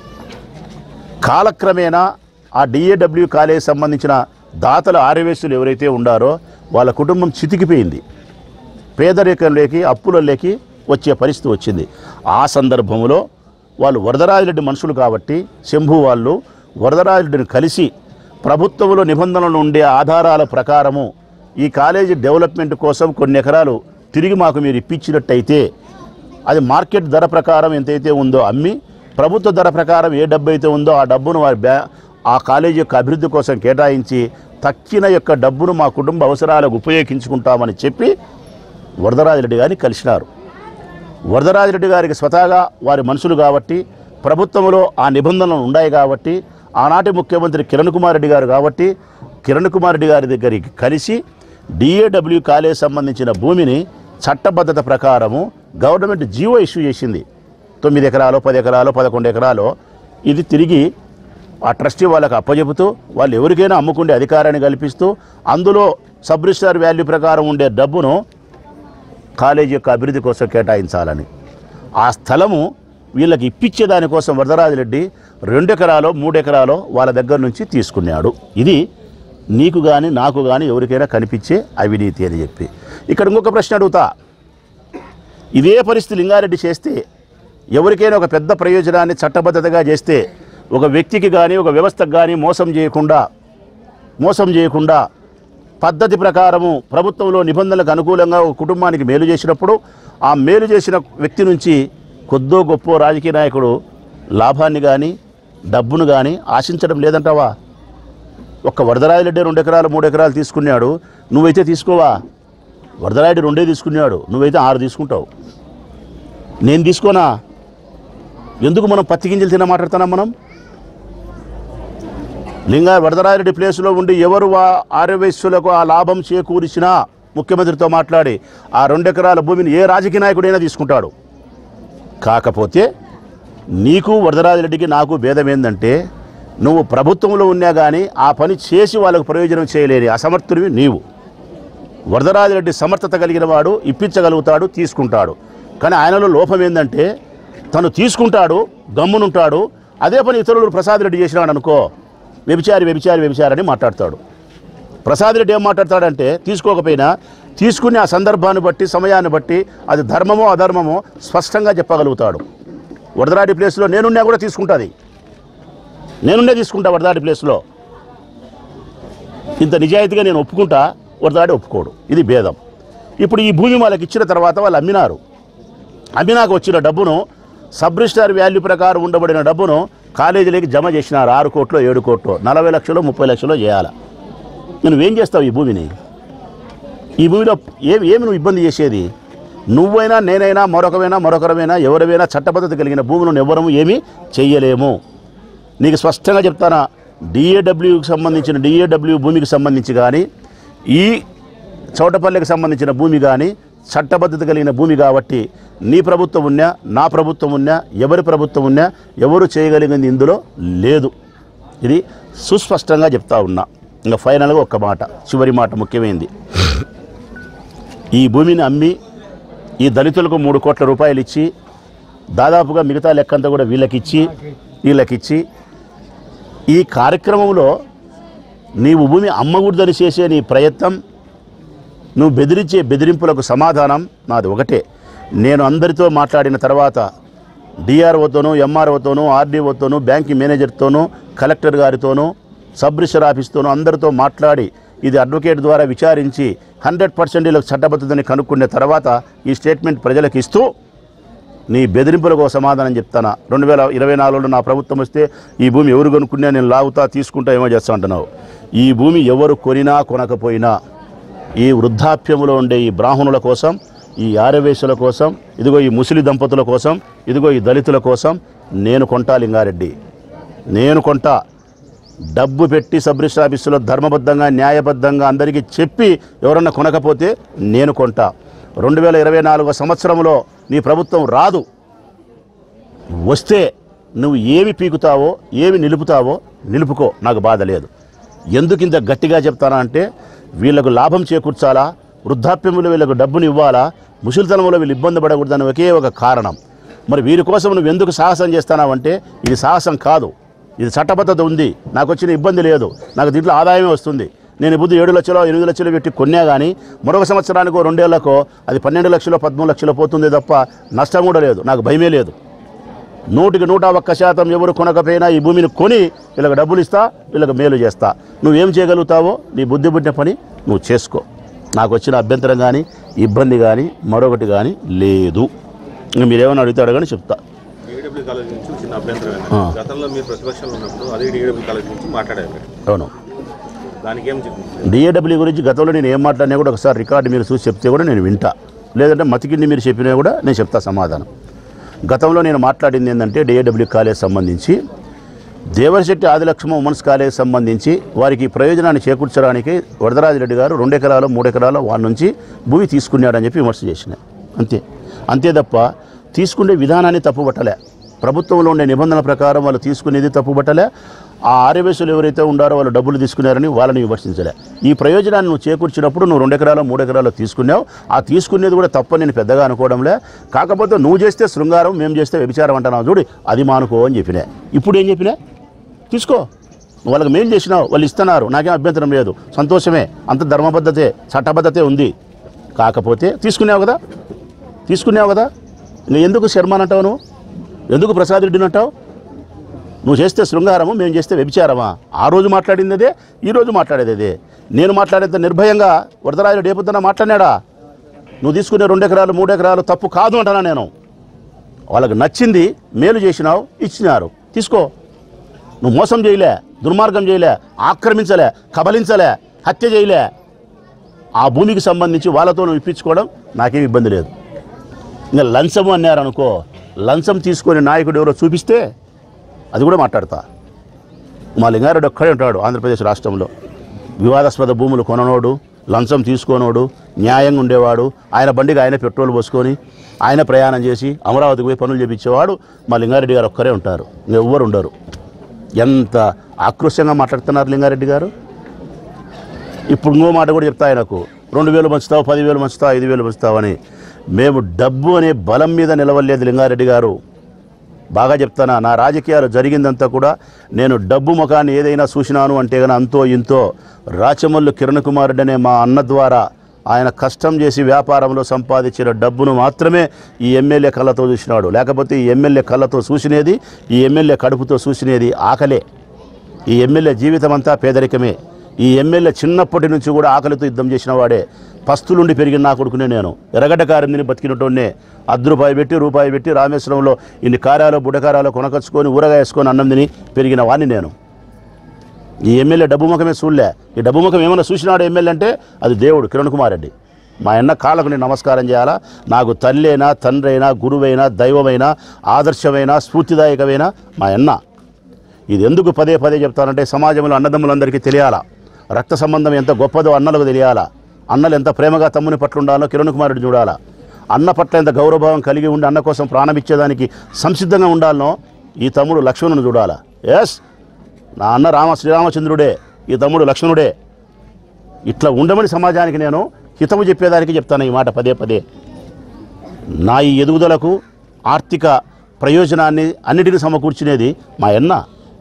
కాలక్రమేణా ఆ డిఏడబ్ల్యూ కాలేజీ సంబంధించిన దాతల ఆర్యవేశ్యులు ఎవరైతే ఉండారో వాళ్ళ కుటుంబం చితికిపోయింది పేదరికంలోకి అప్పులలోకి వచ్చే పరిస్థితి వచ్చింది ఆ సందర్భంలో వాళ్ళు వరదరాజరెడ్డి మనుషులు కాబట్టి శంభు వాళ్ళు వరదరాజరెడ్డిని కలిసి ప్రభుత్వంలో నిబంధనలు ఉండే ఆధారాల ప్రకారము ఈ కాలేజీ డెవలప్మెంట్ కోసం కొన్ని ఎకరాలు తిరిగి మాకు మీరు ఇప్పించినట్టయితే అది మార్కెట్ ధర ప్రకారం ఎంతైతే ఉందో అమ్మి ప్రభుత్వ ధర ప్రకారం ఏ డబ్బు అయితే ఉందో ఆ డబ్బును వారి బ్యా ఆ కాలేజీ యొక్క అభివృద్ధి కోసం కేటాయించి తక్కిన యొక్క డబ్బును మా కుటుంబ అవసరాలకు ఉపయోగించుకుంటామని చెప్పి వరదరాజరెడ్డి గారిని కలిసినారు వరదరాజరెడ్డి గారికి స్వతహాగా వారి మనుషులు కాబట్టి ప్రభుత్వంలో ఆ నిబంధనలు ఉన్నాయి కాబట్టి ఆనాటి ముఖ్యమంత్రి కిరణ్ కుమార్ రెడ్డి గారు కాబట్టి కిరణ్ కుమార్ రెడ్డి గారి దగ్గరికి కలిసి డిఏడబ్ల్యూ కాలేజ్ సంబంధించిన భూమిని చట్టబద్ధత ప్రకారము గవర్నమెంట్ జీవో ఇష్యూ చేసింది తొమ్మిది ఎకరాలు పది ఎకరాలు పదకొండు ఎకరాలు ఇది తిరిగి ఆ ట్రస్టీ వాళ్ళకి అప్పచెబుతూ వాళ్ళు ఎవరికైనా అమ్ముకునే అధికారాన్ని కల్పిస్తూ అందులో సబ్ రిజిస్టార్ వాల్యూ ప్రకారం ఉండే డబ్బును కాలేజీ యొక్క అభివృద్ధి కోసం కేటాయించాలని ఆ స్థలము వీళ్ళకి ఇప్పించే దానికోసం వరదరాజరెడ్డి రెండు ఎకరాలో మూడు ఎకరాలో వాళ్ళ దగ్గర నుంచి తీసుకున్నాడు ఇది నీకు కానీ నాకు కానీ ఎవరికైనా కనిపించే అవినీతి అని చెప్పి ఇక్కడ ఇంకొక ప్రశ్న అడుగుతా ఇదే పరిస్థితి లింగారెడ్డి చేస్తే ఎవరికైనా ఒక పెద్ద ప్రయోజనాన్ని చట్టబద్ధతగా చేస్తే ఒక వ్యక్తికి కానీ ఒక వ్యవస్థకు కానీ మోసం చేయకుండా మోసం చేయకుండా పద్ధతి ప్రకారము ప్రభుత్వంలో నిబంధనలకు అనుకూలంగా ఒక కుటుంబానికి మేలు చేసినప్పుడు ఆ మేలు చేసిన వ్యక్తి నుంచి కొద్దో గొప్ప రాజకీయ నాయకుడు లాభాన్ని కానీ డబ్బును కానీ ఆశించడం లేదంటావా ఒక్క వరదరాయులెడ్డి రెండు ఎకరాలు మూడు ఎకరాలు తీసుకున్నాడు నువ్వైతే తీసుకోవా వరదరాయుడు రెండే తీసుకున్నాడు నువ్వైతే ఆరు తీసుకుంటావు నేను తీసుకోనా ఎందుకు మనం పత్తి గింజలు తిన మాట్లాడుతున్నాం మనం లింగా వరదరారెడ్డి ప్లేస్లో ఉండి ఎవరు వా ఆర్యవైశ్యులకు ఆ లాభం చేకూర్చినా ముఖ్యమంత్రితో మాట్లాడి ఆ రెండు ఎకరాల భూమిని ఏ రాజకీయ నాయకుడైనా తీసుకుంటాడు కాకపోతే నీకు వరదరాజరెడ్డికి నాకు భేదం ఏంటంటే నువ్వు ప్రభుత్వంలో ఉన్నా కానీ ఆ పని చేసి వాళ్ళకు ప్రయోజనం చేయలేని అసమర్థుడివి నీవు వరదరాజరెడ్డి సమర్థత కలిగిన వాడు ఇప్పించగలుగుతాడు తీసుకుంటాడు కానీ ఆయనలో లోపం ఏంటంటే తను తీసుకుంటాడు గమ్మునుంటాడు అదే పని ఇతరులు ప్రసాద్ రెడ్డి చేసినాడు అనుకో వ్యభిచారి వ్యభిచారి వ్యభిచారి అని మాట్లాడతాడు ప్రసాద్ రెడ్డి ఏం మాట్లాడతాడంటే తీసుకోకపోయినా తీసుకునే ఆ సందర్భాన్ని బట్టి సమయాన్ని బట్టి అది ధర్మమో అధర్మమో స్పష్టంగా చెప్పగలుగుతాడు వరదరాడి ప్లేస్లో నేనున్నా కూడా తీసుకుంటుంది నేనున్నే తీసుకుంటా వరదాడి ప్లేస్లో ఇంత నిజాయితీగా నేను ఒప్పుకుంటా వరదాడి ఒప్పుకోడు ఇది భేదం ఇప్పుడు ఈ భూమి వాళ్ళకి ఇచ్చిన తర్వాత వాళ్ళు అమ్మినారు అమ్మినాక వచ్చిన డబ్బును సబ్ రిజిస్టార్ వాల్యూ ప్రకారం ఉండబడిన డబ్బును కాలేజీలోకి జమ చేసినారు ఆరు కోట్లు ఏడు కోట్లు నలభై లక్షలు ముప్పై లక్షలు చేయాలి నువ్వేం చేస్తావు ఈ భూమిని ఈ భూమిలో ఏమి ఏమి నువ్వు ఇబ్బంది చేసేది నువ్వైనా నేనైనా మరొకమైనా మరొకరమైనా ఎవరైనా చట్టబద్ధత కలిగిన భూములను ఎవ్వరము ఏమీ చెయ్యలేము నీకు స్పష్టంగా చెప్తానా డిఏడబ్ల్యూకి సంబంధించిన డిఏడబ్ల్యూ భూమికి సంబంధించి కానీ ఈ చౌటపల్లికి సంబంధించిన భూమి కానీ చట్టబద్ధత కలిగిన భూమి కాబట్టి నీ ప్రభుత్వం ఉన్నా నా ప్రభుత్వం ఉన్నా ఎవరి ప్రభుత్వం ఉన్నా ఎవరు చేయగలిగింది ఇందులో లేదు ఇది సుస్పష్టంగా చెప్తా ఉన్నా ఇంకా ఫైనల్గా ఒక్క మాట చివరి మాట ముఖ్యమైనది ఈ భూమిని అమ్మి ఈ దళితులకు మూడు కోట్ల రూపాయలు ఇచ్చి దాదాపుగా మిగతా లెక్కంతా కూడా వీళ్ళకిచ్చి వీళ్ళకిచ్చి ఈ కార్యక్రమంలో నీవు భూమి అమ్మకూడదని చేసే నీ ప్రయత్నం నువ్వు బెదిరించే బెదిరింపులకు సమాధానం నాది ఒకటే నేను అందరితో మాట్లాడిన తర్వాత డిఆర్ఓతోనూ ఎంఆర్ఓతోనూ ఆర్డీఓతోనూ బ్యాంకింగ్ మేనేజర్తోనూ కలెక్టర్ గారితోనూ సబ్ రిజిస్టర్ ఆఫీస్తోనూ అందరితో మాట్లాడి ఇది అడ్వకేట్ ద్వారా విచారించి హండ్రెడ్ పర్సెంట్ వీళ్ళకి చట్టబద్ధతని కనుక్కున్న తర్వాత ఈ స్టేట్మెంట్ ప్రజలకు ఇస్తూ నీ బెదిరింపులకు ఒక సమాధానం చెప్తానా రెండు వేల ఇరవై నాలుగులో నా ప్రభుత్వం వస్తే ఈ భూమి ఎవరు కొనుక్కున్నా నేను లాగుతా తీసుకుంటా ఏమో చేస్తా అంటున్నావు ఈ భూమి ఎవరు కొనినా కొనకపోయినా ఈ వృద్ధాప్యములో ఉండే ఈ బ్రాహ్మణుల కోసం ఈ ఆరవేశుల కోసం ఇదిగో ఈ ముసలి దంపతుల కోసం ఇదిగో ఈ దళితుల కోసం నేను కొంటా లింగారెడ్డి నేను కొంటా డబ్బు పెట్టి సబ్ రిజిస్టర్ ఆఫీసులో ధర్మబద్ధంగా న్యాయబద్ధంగా అందరికీ చెప్పి ఎవరన్నా కొనకపోతే నేను కొంటా రెండు వేల ఇరవై నాలుగో సంవత్సరంలో నీ ప్రభుత్వం రాదు వస్తే నువ్వు ఏమి పీకుతావో ఏమి నిలుపుతావో నిలుపుకో నాకు బాధ లేదు ఎందుకు ఇంత గట్టిగా చెప్తానా అంటే వీళ్ళకు లాభం చేకూర్చాలా వృద్ధాప్యంలో వీళ్ళకు డబ్బుని ఇవ్వాలా ముసలితనంలో వీళ్ళు ఇబ్బంది పడకూడదని ఒకే ఒక కారణం మరి వీరి కోసం నువ్వు ఎందుకు సాహసం చేస్తున్నావంటే ఇది సాహసం కాదు ఇది చట్టబద్ధత ఉంది నాకు వచ్చిన ఇబ్బంది లేదు నాకు దీంట్లో ఆదాయమే వస్తుంది నేను బుద్ధి ఏడు లక్షలు ఎనిమిది లక్షలు పెట్టి కొన్నా కానీ మరొక సంవత్సరానికో రెండేళ్లకో అది పన్నెండు లక్షలు పదమూడు లక్షలు పోతుంది తప్ప నష్టం కూడా లేదు నాకు భయమే లేదు నూటికి నూట ఒక్క శాతం ఎవరు కొనకపోయినా ఈ భూమిని కొని వీళ్ళకి డబ్బులు ఇస్తా వీళ్ళకి మేలు చేస్తా నువ్వేం చేయగలుగుతావో నీ బుద్ధి పుట్టిన పని నువ్వు చేసుకో నాకు వచ్చిన అభ్యంతరం కానీ ఇబ్బంది కానీ మరొకటి కానీ లేదు ఇంక మీరేమైనా అడిగితే అడగని చెప్తా
డిఏడబ్ల్యూ కాలేజ్ నుంచి చిన్న అభ్యంతరం ఏంటంటే గతంలో మీరు ప్రతిపక్షంలో ఉన్నప్పుడు అదే డిఏడబ్ల్యూ కాలేజ్ నుంచి మాట్లాడారు మీరు.
అవును
దానికి ఏం చెప్పింది
డిఏడబ్ల్యూ గురించి గతంలో నేను ఏం మాట్లాడినా కూడా ఒకసారి రికార్డు మీరు చూసి చెప్తే కూడా నేను వింటా లేదంటే మతికిండి మీరు చెప్పినా కూడా నేను చెప్తా సమాధానం గతంలో నేను మాట్లాడింది ఏంటంటే డిఏడబ్ల్యూ కాలేజ్ సంబంధించి దేవరశెట్టి ఆదిలక్ష్మ ఉమెన్స్ కాలేజ్ సంబంధించి వారికి ఈ ప్రయోజనాన్ని చేకూర్చడానికి వరదరాజిరెడ్డి గారు రెండు ఎకరాలు మూడు ఎకరాలు వాడి నుంచి భూమి తీసుకున్నాడని చెప్పి విమర్శ చేసిన అంతే అంతే తప్ప తీసుకునే విధానాన్ని తప్పుపట్టలే ప్రభుత్వంలో ఉండే నిబంధనల ప్రకారం వాళ్ళు తీసుకునేది తప్పుపట్టలే ఆ ఆర్యవేశులు ఎవరైతే ఉండారో వాళ్ళు డబ్బులు తీసుకున్నారని వాళ్ళని విమర్శించలే ఈ ప్రయోజనాన్ని నువ్వు చేకూర్చినప్పుడు నువ్వు రెండు ఎకరాలు మూడు ఎకరాలు తీసుకున్నావు ఆ తీసుకునేది కూడా తప్పని నేను పెద్దగా అనుకోవడంలే కాకపోతే నువ్వు చేస్తే శృంగారం మేము చేస్తే వ్యభిచారం అంటున్నావు చూడు అది మానుకో అని చెప్పినా ఇప్పుడు ఏం చెప్పినా తీసుకో నువ్వు వాళ్ళకి మేలు చేసినావు వాళ్ళు ఇస్తున్నారు నాకేం అభ్యంతరం లేదు సంతోషమే అంత ధర్మబద్ధతే చట్టబద్ధతే ఉంది కాకపోతే తీసుకున్నావు కదా తీసుకున్నావు కదా ఇంకా ఎందుకు శర్మని అంటావు నువ్వు ఎందుకు ప్రసాద్ రెడ్డిని అంటావు నువ్వు చేస్తే శృంగారము మేము చేస్తే వ్యభిచారమా ఆ రోజు మాట్లాడింది అదే ఈ రోజు మాట్లాడేది అదే నేను మాట్లాడేంత నిర్భయంగా వరదరాజు రేపుతున్నా మాట్లాడినాడా నువ్వు తీసుకునే రెండు ఎకరాలు మూడు ఎకరాలు తప్పు కాదు అంటున్నా నేను వాళ్ళకి నచ్చింది మేలు చేసినావు ఇచ్చినారు తీసుకో నువ్వు మోసం చేయలే దుర్మార్గం చేయలే ఆక్రమించలే కబలించలే హత్య చేయలే ఆ భూమికి సంబంధించి వాళ్ళతో నువ్వు ఇప్పించుకోవడం నాకేం ఇబ్బంది లేదు ఇంకా లంచం అన్నారనుకో లంచం తీసుకొని నాయకుడు ఎవరో చూపిస్తే అది కూడా మాట్లాడతా మా లింగారెడ్డి ఒక్కడే ఉంటాడు ఆంధ్రప్రదేశ్ రాష్ట్రంలో వివాదాస్పద భూములు కొననోడు లంచం తీసుకోనోడు న్యాయంగా ఉండేవాడు ఆయన బండికి ఆయన పెట్రోల్ పోసుకొని ఆయన ప్రయాణం చేసి అమరావతికి పోయి పనులు చేపించేవాడు మా లింగారెడ్డి గారు ఒక్కరే ఉంటారు ఎవ్వరు ఉండరు ఎంత ఆక్రోశంగా మాట్లాడుతున్నారు లింగారెడ్డి గారు ఇప్పుడు ఇంకో మాట కూడా చెప్తా ఆయనకు రెండు వేలు పంచుతావు పదివేలు పంచుతావు ఐదు వేలు పంచుతావు అని మేము డబ్బు అనే బలం మీద నిలవలేదు లింగారెడ్డి గారు బాగా చెప్తానా నా రాజకీయాలు జరిగిందంతా కూడా నేను డబ్బు ముఖాన్ని ఏదైనా చూసినాను అంటే కానీ అంతో ఇంతో రాచమల్లు కిరణ్ కుమార్ రెడ్డి అనే మా అన్న ద్వారా ఆయన కష్టం చేసి వ్యాపారంలో సంపాదించిన డబ్బును మాత్రమే ఈ ఎమ్మెల్యే కళ్ళతో చూసినాడు లేకపోతే ఈ ఎమ్మెల్యే కళ్ళతో చూసినేది ఈ ఎమ్మెల్యే కడుపుతో చూసినేది ఆకలే ఈ ఎమ్మెల్యే జీవితం అంతా పేదరికమే ఈ ఎమ్మెల్యే చిన్నప్పటి నుంచి కూడా ఆకలితో యుద్ధం చేసిన వాడే పస్తులుండి పెరిగిన నా కొడుకునే నేను ఎర్రగడ్డ కారిందిని బతికినటోనే అర్ధ రూపాయి పెట్టి రూపాయి పెట్టి రామేశ్వరంలో ఇన్ని కారాలు బుడకారాలు కొనకచ్చుకొని ఊరగా వేసుకొని అన్నం తిని పెరిగిన వాడిని నేను ఈ ఎమ్మెల్యే డబ్బు ముఖమే చూడలే ఈ డబ్బు ముఖం ఏమైనా చూసినాడు ఎమ్మెల్యే అంటే అది దేవుడు కిరణ్ కుమార్ రెడ్డి మా అన్న కాళ్ళకు నేను నమస్కారం చేయాలా నాకు తల్లి అయినా తండ్రి అయినా గురువైనా దైవమైనా ఆదర్శమైన స్ఫూర్తిదాయకమైన మా అన్న ఇది ఎందుకు పదే పదే చెప్తానంటే సమాజంలో అన్నదమ్ములందరికీ తెలియాలా రక్త సంబంధం ఎంత గొప్పదో అన్నలకు తెలియాలా అన్నలు ఎంత ప్రేమగా తమ్ముని పట్ల ఉండాలో కిరణ్ కుమార్ రెడ్డి చూడాలా అన్న పట్ల ఎంత గౌరవభావం కలిగి ఉండి అన్న కోసం ప్రాణం ఇచ్చేదానికి సంసిద్ధంగా ఉండాలనో ఈ తమ్ముడు లక్ష్మణుని చూడాలా ఎస్ నా అన్న రామ శ్రీరామచంద్రుడే ఈ తమ్ముడు లక్ష్మణుడే ఇట్లా ఉండమని సమాజానికి నేను హితము చెప్పేదానికి చెప్తాను ఈ మాట పదే పదే నా ఈ ఎదుగుదలకు ఆర్థిక ప్రయోజనాన్ని అన్నిటిని సమకూర్చునేది మా అన్న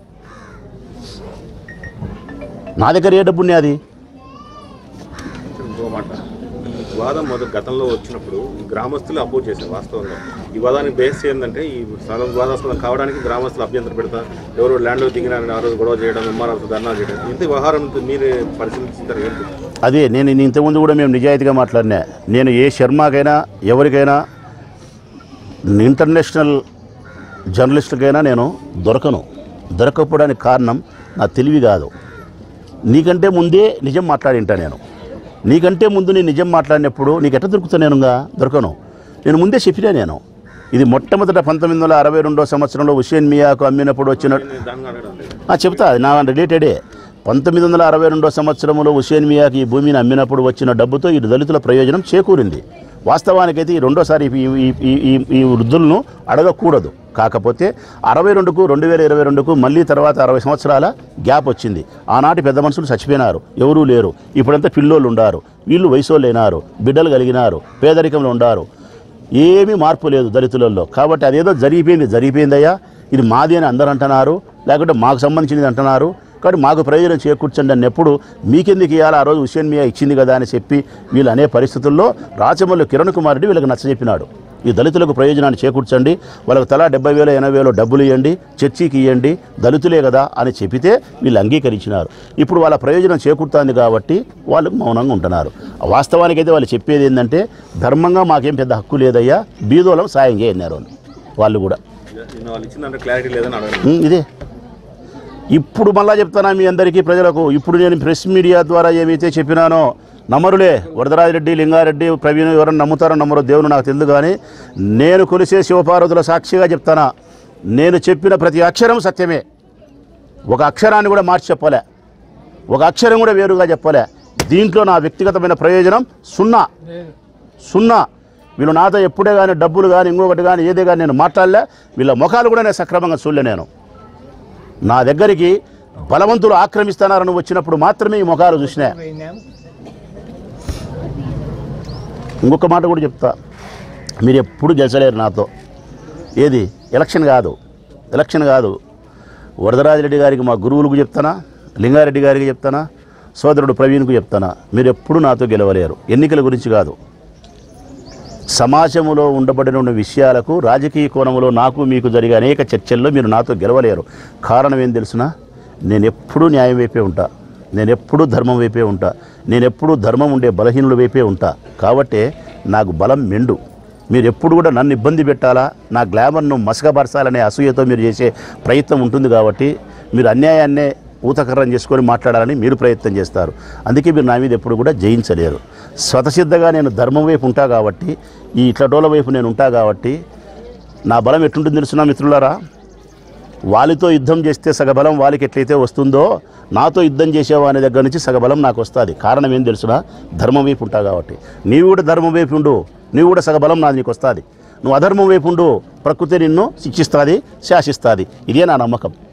నా దగ్గర ఏ డబ్బు అది
ఇంకో మాట ఈ వివాదం మొదటి గతంలో వచ్చినప్పుడు ఈ గ్రామస్తులు అపోజ్ చేశారు వాస్తవంగా ఈ వివాదాన్ని బేస్ ఏంటంటే ఈ సగం వివాదాస్పదం కావడానికి గ్రామస్తులు అభ్యంతరం పెడతారు ఎవరు ల్యాండ్లో దిగినారని ఆ రోజు గొడవ చేయడం ఎంఆర్ఎఫ్ ధర్నా చేయడం ఇంత వ్యవహారం మీరే పరిశీలించారు ఏంటి
అదే నేను ఇది ఇంతకుముందు కూడా మేము నిజాయితీగా మాట్లాడినా నేను ఏ శర్మకైనా ఎవరికైనా ఇంటర్నేషనల్ జర్నలిస్టుకైనా నేను దొరకను దొరకపోవడానికి కారణం నా తెలివి కాదు నీకంటే ముందే నిజం మాట్లాడింటా నేను నీకంటే ముందు నేను నిజం మాట్లాడినప్పుడు నీకు ఎట్లా దొరుకుతా నేనుగా దొరకను నేను ముందే చెప్పినా నేను ఇది మొట్టమొదట పంతొమ్మిది వందల అరవై రెండో సంవత్సరంలో హుషేన్ మియాకు అమ్మినప్పుడు వచ్చిన
నేను దాన్ని అడగడం లేదు
ఆ, చెప్తా అది నా రిలేటెడే పంతొమ్మిది వందల అరవై రెండో సంవత్సరంలో హుషేన్ మియాకి ఈ భూమిని అమ్మినప్పుడు వచ్చిన డబ్బుతో ఈ దళితుల ప్రయోజనం చేకూరింది వాస్తవానికైతే ఈ రెండోసారి ఈ ఈ- ఈ- ఈ ఈ వృద్ధులను అడగకూడదు కాకపోతే అరవై రెండుకు రెండు వేల ఇరవై రెండుకు మళ్ళీ తర్వాత అరవై సంవత్సరాల గ్యాప్ వచ్చింది ఆనాటి పెద్ద మనుషులు చచ్చిపోయినారు ఎవరూ లేరు ఇప్పుడంతా పిల్లోళ్ళు ఉండారు వీళ్ళు వయసోళ్ళు అయినారు బిడ్డలు కలిగినారు పేదరికంలో ఉండారు ఏమీ మార్పు లేదు దళితులలో కాబట్టి అదేదో జరిగిపోయింది జరిగిపోయిందయ్యా ఇది మాది అని అందరూ అంటున్నారు లేకుంటే మాకు సంబంధించినది అంటున్నారు కాబట్టి మాకు ప్రయోజనం చేకూర్చండి అన్నప్పుడు మీకెందుకు ఇవ్వాలి ఆ రోజు హుషేన్ మియా ఇచ్చింది కదా అని చెప్పి వీళ్ళు అనే పరిస్థితుల్లో రాచమల్లి కిరణ్ కుమార్ రెడ్డి వీళ్ళకి నచ్చజెప్పినాడు ఈ దళితులకు ప్రయోజనాన్ని చేకూర్చండి వాళ్ళకి తలా డెబ్బై వేలు ఎనభై వేలు డబ్బులు ఇవ్వండి చర్చికి ఇవ్వండి దళితులే కదా అని చెప్పితే వీళ్ళు అంగీకరించినారు ఇప్పుడు వాళ్ళ ప్రయోజనం చేకూరుతుంది కాబట్టి వాళ్ళు మౌనంగా ఉంటున్నారు వాస్తవానికైతే వాళ్ళు చెప్పేది ఏంటంటే ధర్మంగా మాకేం పెద్ద హక్కు లేదయ్యా బీదోళం సాయం చేయన్నారు వాళ్ళు. వాళ్ళు కూడా
నిన్న వాళ్ళు ఇచ్చిందంటే క్లారిటీ లేదని అడగడం
ఉం, ఇదే ఇప్పుడు మళ్ళా చెప్తానా మీ అందరికీ ప్రజలకు ఇప్పుడు నేను ప్రెస్ మీడియా ద్వారా ఏమైతే చెప్పినానో నమ్మరులే వరదరాజిరెడ్డి లింగారెడ్డి ప్రవీణ్ ఎవరైనా నమ్ముతారో నమ్మరో దేవుడు నాకు తెలియదు కానీ నేను కొలిసే శివపార్వతుల సాక్షిగా చెప్తానా నేను చెప్పిన ప్రతి అక్షరం సత్యమే ఒక అక్షరాన్ని కూడా మార్చి చెప్పలే ఒక అక్షరం కూడా వేరుగా చెప్పలే దీంట్లో నా వ్యక్తిగతమైన ప్రయోజనం సున్నా సున్నా వీళ్ళు నాతో ఎప్పుడే కానీ డబ్బులు కానీ ఇంకొకటి కానీ ఏదే కానీ నేను మాట్లాడలే వీళ్ళ ముఖాలు కూడా నేను సక్రమంగా చూడలే నేను నా దగ్గరికి బలవంతులు ఆక్రమిస్తున్నారని వచ్చినప్పుడు మాత్రమే ఈ ముఖాలు చూసినా ఇంకొక మాట కూడా చెప్తా మీరు ఎప్పుడు గెలిచలేరు నాతో ఏది ఎలక్షన్ కాదు ఎలక్షన్ కాదు వరదరాజిరెడ్డి గారికి మా గురువులకు చెప్తానా లింగారెడ్డి గారికి చెప్తానా సోదరుడు ప్రవీణ్కు చెప్తానా మీరు ఎప్పుడు నాతో గెలవలేరు ఎన్నికల గురించి కాదు సమాజంలో ఉండబడిన ఉన్న విషయాలకు రాజకీయ కోణంలో నాకు మీకు జరిగే అనేక చర్చల్లో మీరు నాతో గెలవలేరు కారణం ఏం తెలుసునా నేను ఎప్పుడూ న్యాయం వైపే ఉంటా నేను ఎప్పుడూ ధర్మం వైపే ఉంటా నేను ఎప్పుడూ ధర్మం ఉండే బలహీనుల వైపే ఉంటా కాబట్టే నాకు బలం మెండు మీరు ఎప్పుడు కూడా నన్ను ఇబ్బంది పెట్టాలా నా గ్లామర్ను మసకపరచాలనే అసూయతో మీరు చేసే ప్రయత్నం ఉంటుంది కాబట్టి మీరు అన్యాయాన్నే ఊతకర్రం చేసుకొని మాట్లాడాలని మీరు ప్రయత్నం చేస్తారు అందుకే మీరు నా మీద ఎప్పుడు కూడా జయించలేరు స్వతసిద్ధంగా నేను ధర్మం వైపు ఉంటా కాబట్టి ఈ ఇట్లటోల వైపు నేను ఉంటా కాబట్టి నా బలం ఎట్లుంటుంది తెలుసునా మిత్రులారా వాళ్ళతో యుద్ధం చేస్తే సగబలం వాళ్ళకి ఎట్లయితే వస్తుందో నాతో యుద్ధం చేసేవాని దగ్గర నుంచి సగబలం నాకు వస్తుంది కారణం ఏం తెలుసునా ధర్మం వైపు ఉంటా కాబట్టి నీవు కూడా ధర్మం వైపు ఉండు నీవు కూడా సగబలం నాది నీకు వస్తుంది నువ్వు అధర్మం వైపు ఉండు ప్రకృతి నిన్ను శిక్షిస్తుంది శాసిస్తుంది ఇదే నా నమ్మకం